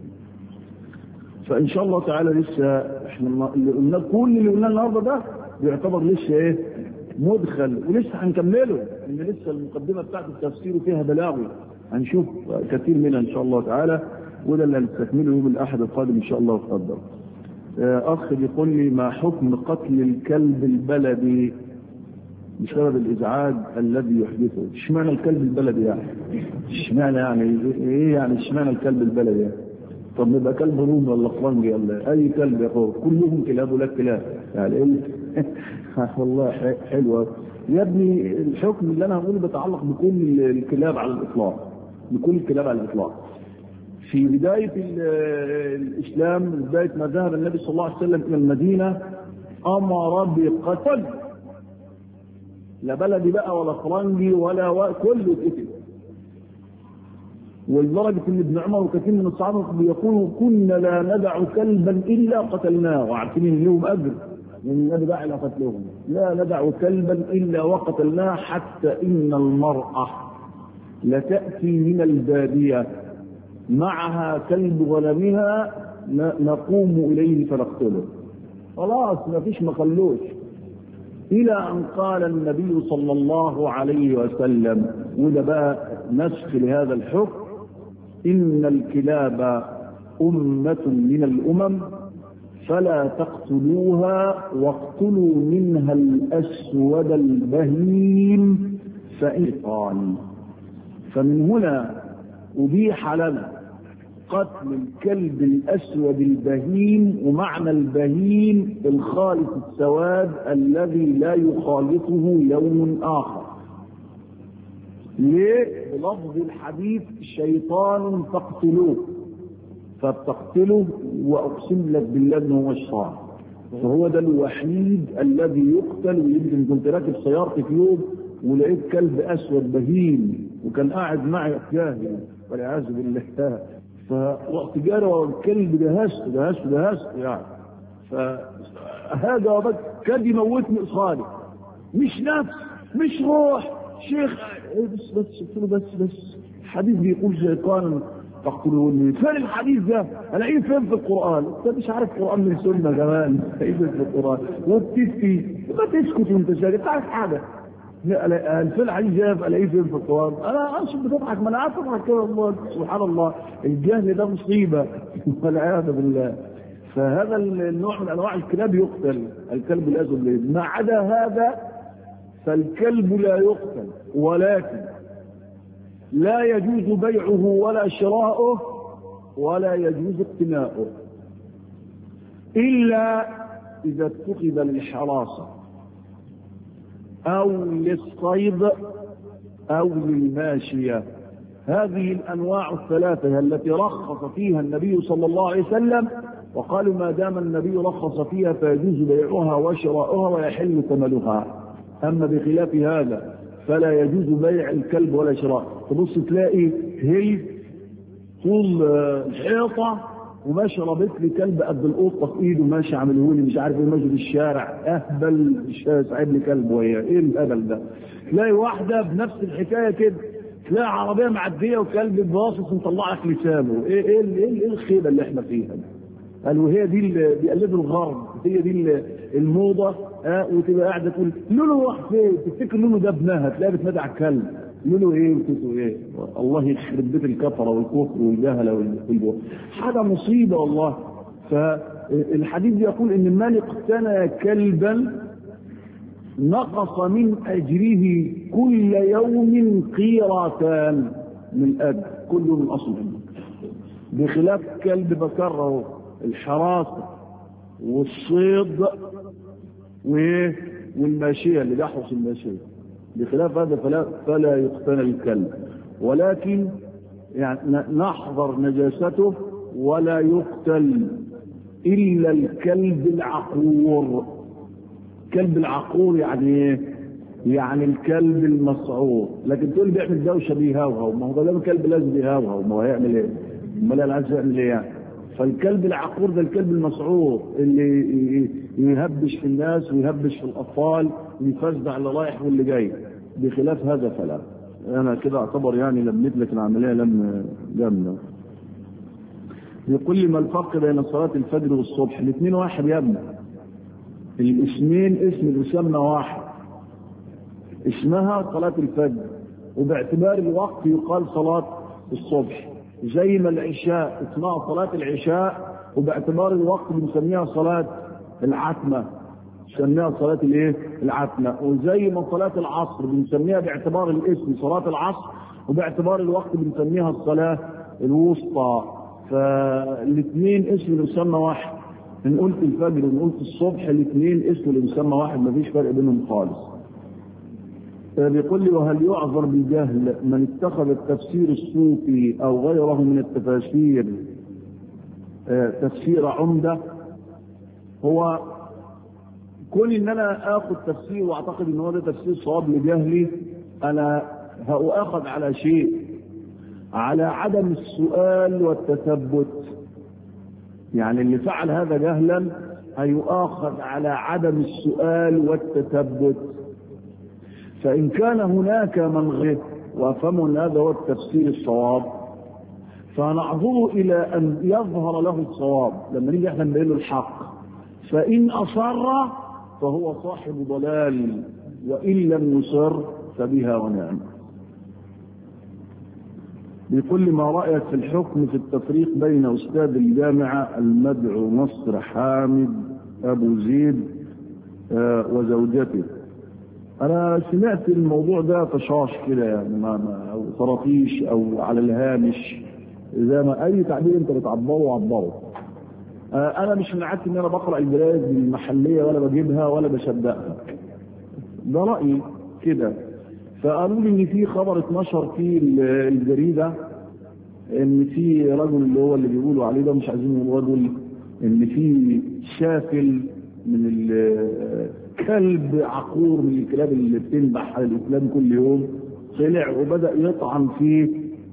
فان شاء الله تعالى لسه احنا اللي قلنا كل اللي قلناه النهارده ده بيعتبر لسه ايه مدخل ولسه هنكمله ان لسه المقدمه بتاعت التفسير فيها بلاغه هنشوف كثير منها ان شاء الله تعالى وده اللي هنستكمله يوم الاحد القادم ان شاء الله وتقدر اخ بيقول لي ما حكم قتل الكلب البلدي بسبب الازعاج الذي يحدثه اشمعنى الكلب البلدي يعني اشمعنى يعني ايه يعني اشمعنى الكلب البلدي يعني طب يبقى كلب رومي ولا فرنجي ولا اي كلب يا اخويا كلهم كلاب ولا كلاب يعني ايه والله حلوه يا ابني الحكم اللي انا هقوله بيتعلق بكل الكلاب على الاطلاق بكل الكلاب على الاطلاق في بداية الإسلام بداية ما ذهب النبي صلى الله عليه وسلم إلى المدينة أمر بقتل لا بلدي بقى ولا فرنجي ولا و... كله اتقتل ولدرجة ان ابن عمر وكثير من الصحابة بيقولوا كنا لا ندع كلبا الا قتلناه وعارفين ان لهم اجر من النبي داعي الى قتلهم لا ندع كلبا الا وقتلناه حتى ان المرأة لتأتي من البادية معها كلب غنمها نقوم اليه فنقتله خلاص ما فيش ما خلوش الى ان قال النبي صلى الله عليه وسلم وده بقى نسخ لهذا الحكم ان الكلاب امه من الامم فلا تقتلوها واقتلوا منها الاسود البهيم فان قال فمن هنا ابيح لنا قتل الكلب الاسود البهيم ومعنى البهيم الخالص السواد الذي لا يخالطه يوم اخر ليه بلفظ الحديث شيطان تقتلوه فبتقتله واقسم لك بالله انه هو الشيطان فهو ده الوحيد الذي يقتل ويمكن كنت راكب سيارتي في يوم ولقيت كلب اسود بهيم وكان قاعد معي جاهل والعياذ بالله فرحت جاري ورا الكلب دهست دهست دهست يعني فهذا بس كاد يموتني قصادي مش نفس مش روح شيخ بس بس قلت له بس بس الحديث بيقول شيطان تقتلوني فين الحديث ده؟ الاقيه فين في القران؟ انت مش عارف قران من سنه كمان ايه في القران؟ وبتفتي ما تسكت وانت ساكت تعرف حاجه فين الحديث ده الاقيه فين في القران؟ انا اقصد بتضحك ما انا عارف اضحك كده والله سبحان الله الجهل ده مصيبه والعياذ بالله فهذا النوع من انواع الكلاب يقتل الكلب الاسود ما عدا هذا فالكلب لا يقتل ولكن لا يجوز بيعه ولا شراؤه ولا يجوز اقتناؤه إلا إذا اتخذ للحراسة أو للصيد أو للماشية هذه الأنواع الثلاثة التي رخص فيها النبي صلى الله عليه وسلم وقالوا ما دام النبي رخص فيها فيجوز بيعها وشراؤها ويحل ثمنها أما بخلاف هذا فلا يجوز بيع الكلب ولا شراء تبص تلاقي هي طول الحيطة وماشي رابط لي كلب قد القطة في ايده ماشي عامله لي مش عارف ايه ماشي في الشارع اهبل ساعد لي كلب وهي ايه الهبل ده تلاقي واحدة بنفس الحكاية كده تلاقي عربية معدية وكلب باصص مطلع لك لسانه ايه ايه ايه, إيه الخيبة اللي احنا فيها دي قالوا هي دي اللي بيقلدوا الغرب هي دي الموضة اه وتبقى قاعدة تقول لولو راح فين تفتكر لولو ده ابنها تلاقيها بتنادي على الكلب لولو ايه وتوتو ايه الله يخرب بيت الكفرة والكفر والجهلة والبو حاجة مصيبة والله فالحديث يقول ان من اقتنى كلبا نقص من اجره كل يوم قيرتان من اجر كل من اصل بخلاف كلب بكره الحراسة والصيد والماشية اللي بيحرس الماشية بخلاف هذا فلا, فلا يقتنى الكلب ولكن يعني نحضر نجاسته ولا يقتل إلا الكلب العقور كلب العقور يعني ايه؟ يعني الكلب المسعور لكن تقول بيعمل دوشه بيهوهو ما هو ده الكلب لازم يهوهو ما هو هيعمل ايه؟ امال انا عايز يعمل ايه يعني؟ فالكلب العقور ده الكلب المسعور اللي يهبش في الناس ويهبش في الاطفال ويفزع اللي رايح واللي جاي بخلاف هذا فلا انا كده اعتبر يعني لميت لك العمليه لم جامده يقول لي ما الفرق بين صلاه الفجر والصبح الاثنين واحد يا ابني الاسمين اسم المسمى واحد اسمها صلاه الفجر وباعتبار الوقت يقال صلاه الصبح زي ما العشاء اسمها صلاة العشاء وباعتبار الوقت بنسميها صلاة العتمة بنسميها صلاة الايه؟ العتمة وزي ما صلاة العصر بنسميها باعتبار الاسم صلاة العصر وباعتبار الوقت بنسميها الصلاة الوسطى فالاثنين اسم لمسمى واحد ان قلت الفجر وان قلت الصبح الاثنين اسم لمسمى واحد مفيش فرق بينهم خالص بيقول لي وهل يعذر بالجهل من اتخذ التفسير الصوفي او غيره من التفاسير تفسير عمدة هو كون ان انا اخذ تفسير واعتقد ان هو ده تفسير صواب لجهلي انا هؤاخذ على شيء على عدم السؤال والتثبت يعني اللي فعل هذا جهلا هيؤاخذ على عدم السؤال والتثبت فإن كان هناك من غير وأفهم أن هذا هو التفسير الصواب فنعظر إلى أن يظهر له الصواب لما نيجي احنا نبين له الحق فإن أصر فهو صاحب ضلال وإن لم يصر فبها ونعم بكل ما رأيت في الحكم في التفريق بين أستاذ الجامعة المدعو نصر حامد أبو زيد وزوجته أنا سمعت الموضوع ده طشاش كده يعني ما ما أو طراطيش أو على الهامش زي ما أي تعبير أنت بتعبره عبره أنا مش من عادتي إن أنا بقرأ الجرايد المحلية ولا بجيبها ولا بصدقها ده رأيي كده فقالوا لي ان في خبر اتنشر في الجريده ان في رجل اللي هو اللي بيقولوا عليه ده مش عايزين نقول رجل ان في شافل من كلب عقور من الكلاب اللي بتنبح على الاسلام كل يوم طلع وبدا يطعن في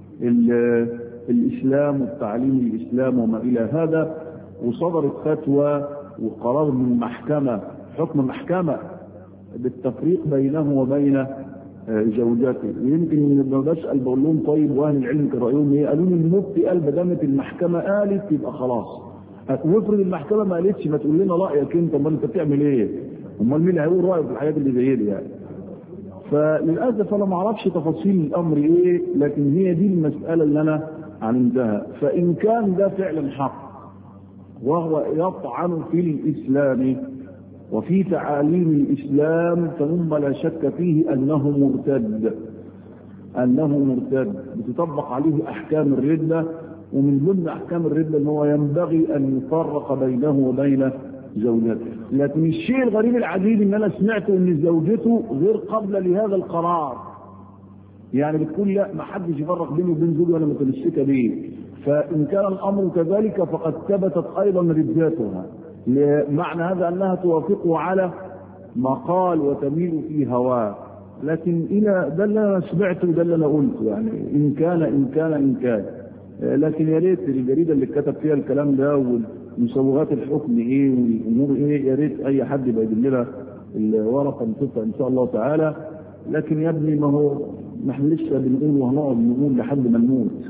الاسلام والتعليم الاسلام وما الى هذا وصدرت فتوى وقرار من المحكمه حكم محكمه بالتفريق بينه وبين زوجته ويمكن لما بسال بقول لهم طيب واهل العلم كان رايهم ايه؟ قالوا لي المفتي قال ما دامت المحكمه قالت يبقى خلاص. وافرض المحكمه ما قالتش ما تقول لنا رايك انت امال انت بتعمل ايه؟ امال مين اللي هيقول رايه في الحاجات اللي زي دي يعني؟ فللاسف انا ما اعرفش تفاصيل الامر ايه لكن هي دي المساله اللي انا علمتها فان كان ده فعلا حق وهو يطعن في الاسلام وفي تعاليم الإسلام ثم لا شك فيه أنه مرتد أنه مرتد بتطبق عليه أحكام الردة ومن ضمن أحكام الردة أنه ينبغي أن يفرق بينه وبين زوجته لكن الشيء الغريب العجيب أن أنا سمعت أن زوجته غير قابلة لهذا القرار يعني بتقول لا ما حدش يفرق بيني وبين زوجي ولا متمسكة بيه فإن كان الأمر كذلك فقد ثبتت أيضا ردتها معنى هذا أنها توافقه على ما قال وتميل في هواه لكن إلى ده اللي أنا سمعته ده اللي أنا قلته يعني إن كان إن كان إن كان لكن يا ريت الجريدة اللي كتب فيها الكلام ده ومسوغات الحكم إيه والأمور إيه يا ريت أي حد يبقى يجيب لنا الورقة نشوفها إن شاء الله تعالى لكن يا ابني ما هو نحن لسه بنقول وهنقعد نقول لحد ما نموت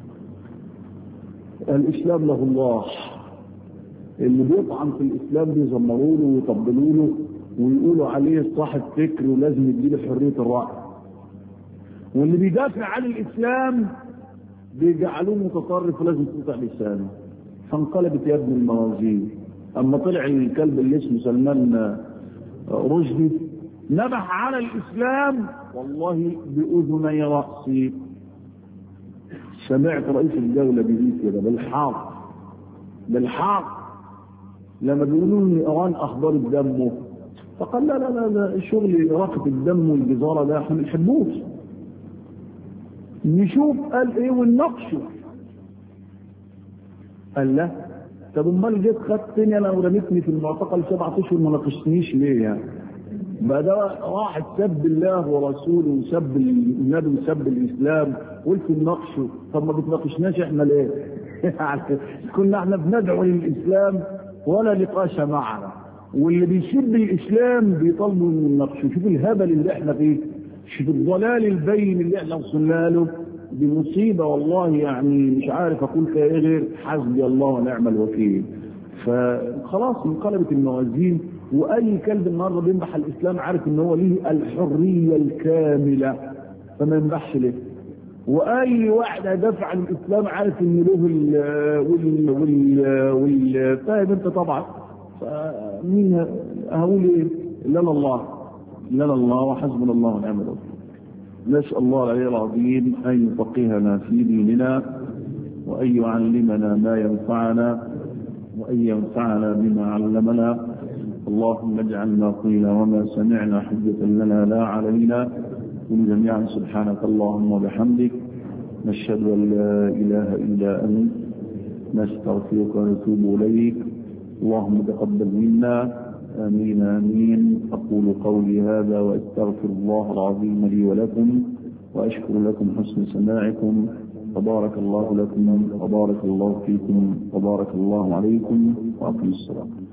الإسلام له الله اللي بيطعن في الاسلام بيزمروا له ويطبلوا له ويقولوا عليه صاحب فكر ولازم يديله حريه الراي. واللي بيدافع عن الاسلام بيجعلوه متطرف ولازم تقطع لسانه. فانقلبت يا ابن الموازين. اما طلع الكلب اللي اسمه سلمان رشدي نبح على الاسلام والله باذني راسي. سمعت رئيس الدوله بيقول كده بالحق بالحق لما بيقولوا لي ايران اخبار دمه فقال لا لا لا, لا شغل إراقة الدم والجزارة ده احنا ما بنحبوش نشوف قال ايه ونناقشه قال لا طب امال جيت خدتني انا ورميتني في المعتقل سبعة اشهر ما ناقشتنيش ليه يعني؟ بقى ده واحد سب الله ورسوله وسب النبي وسب الاسلام قلت نناقشه طب ما بتناقشناش احنا ليه؟ كنا احنا بندعو للاسلام ولا نقاش معنا واللي بيسب الاسلام بيطالبوا من النقش شوف الهبل اللي احنا فيه شوف الضلال البين اللي احنا وصلنا له دي مصيبه والله يعني مش عارف اقول فيها ايه غير حسبي الله ونعم الوكيل فخلاص انقلبت الموازين واي كلب النهارده بينبح الاسلام عارف ان هو ليه الحريه الكامله فما ينبحش ليه واي واحد هيدافع عن الاسلام عارف ان له ال وال وال وال فاهم انت طبعا فمين هقول ايه؟ لنا الله لنا الله وحسبنا الله ونعم الوكيل نسال الله العلي العظيم ان يفقهنا في ديننا وأن يعلمنا ما ينفعنا وأن ينفعنا بما علمنا اللهم اجعل ما قيل وما سمعنا حجة لنا لا علينا قل جميعا سبحانك اللهم وبحمدك نشهد أن لا إله إلا أنت نستغفرك ونتوب إليك اللهم تقبل منا آمين آمين أقول قولي هذا وأستغفر الله العظيم لي ولكم وأشكر لكم حسن سماعكم وبارك الله لكم وبارك الله فيكم وبارك الله عليكم وأقم الصلاة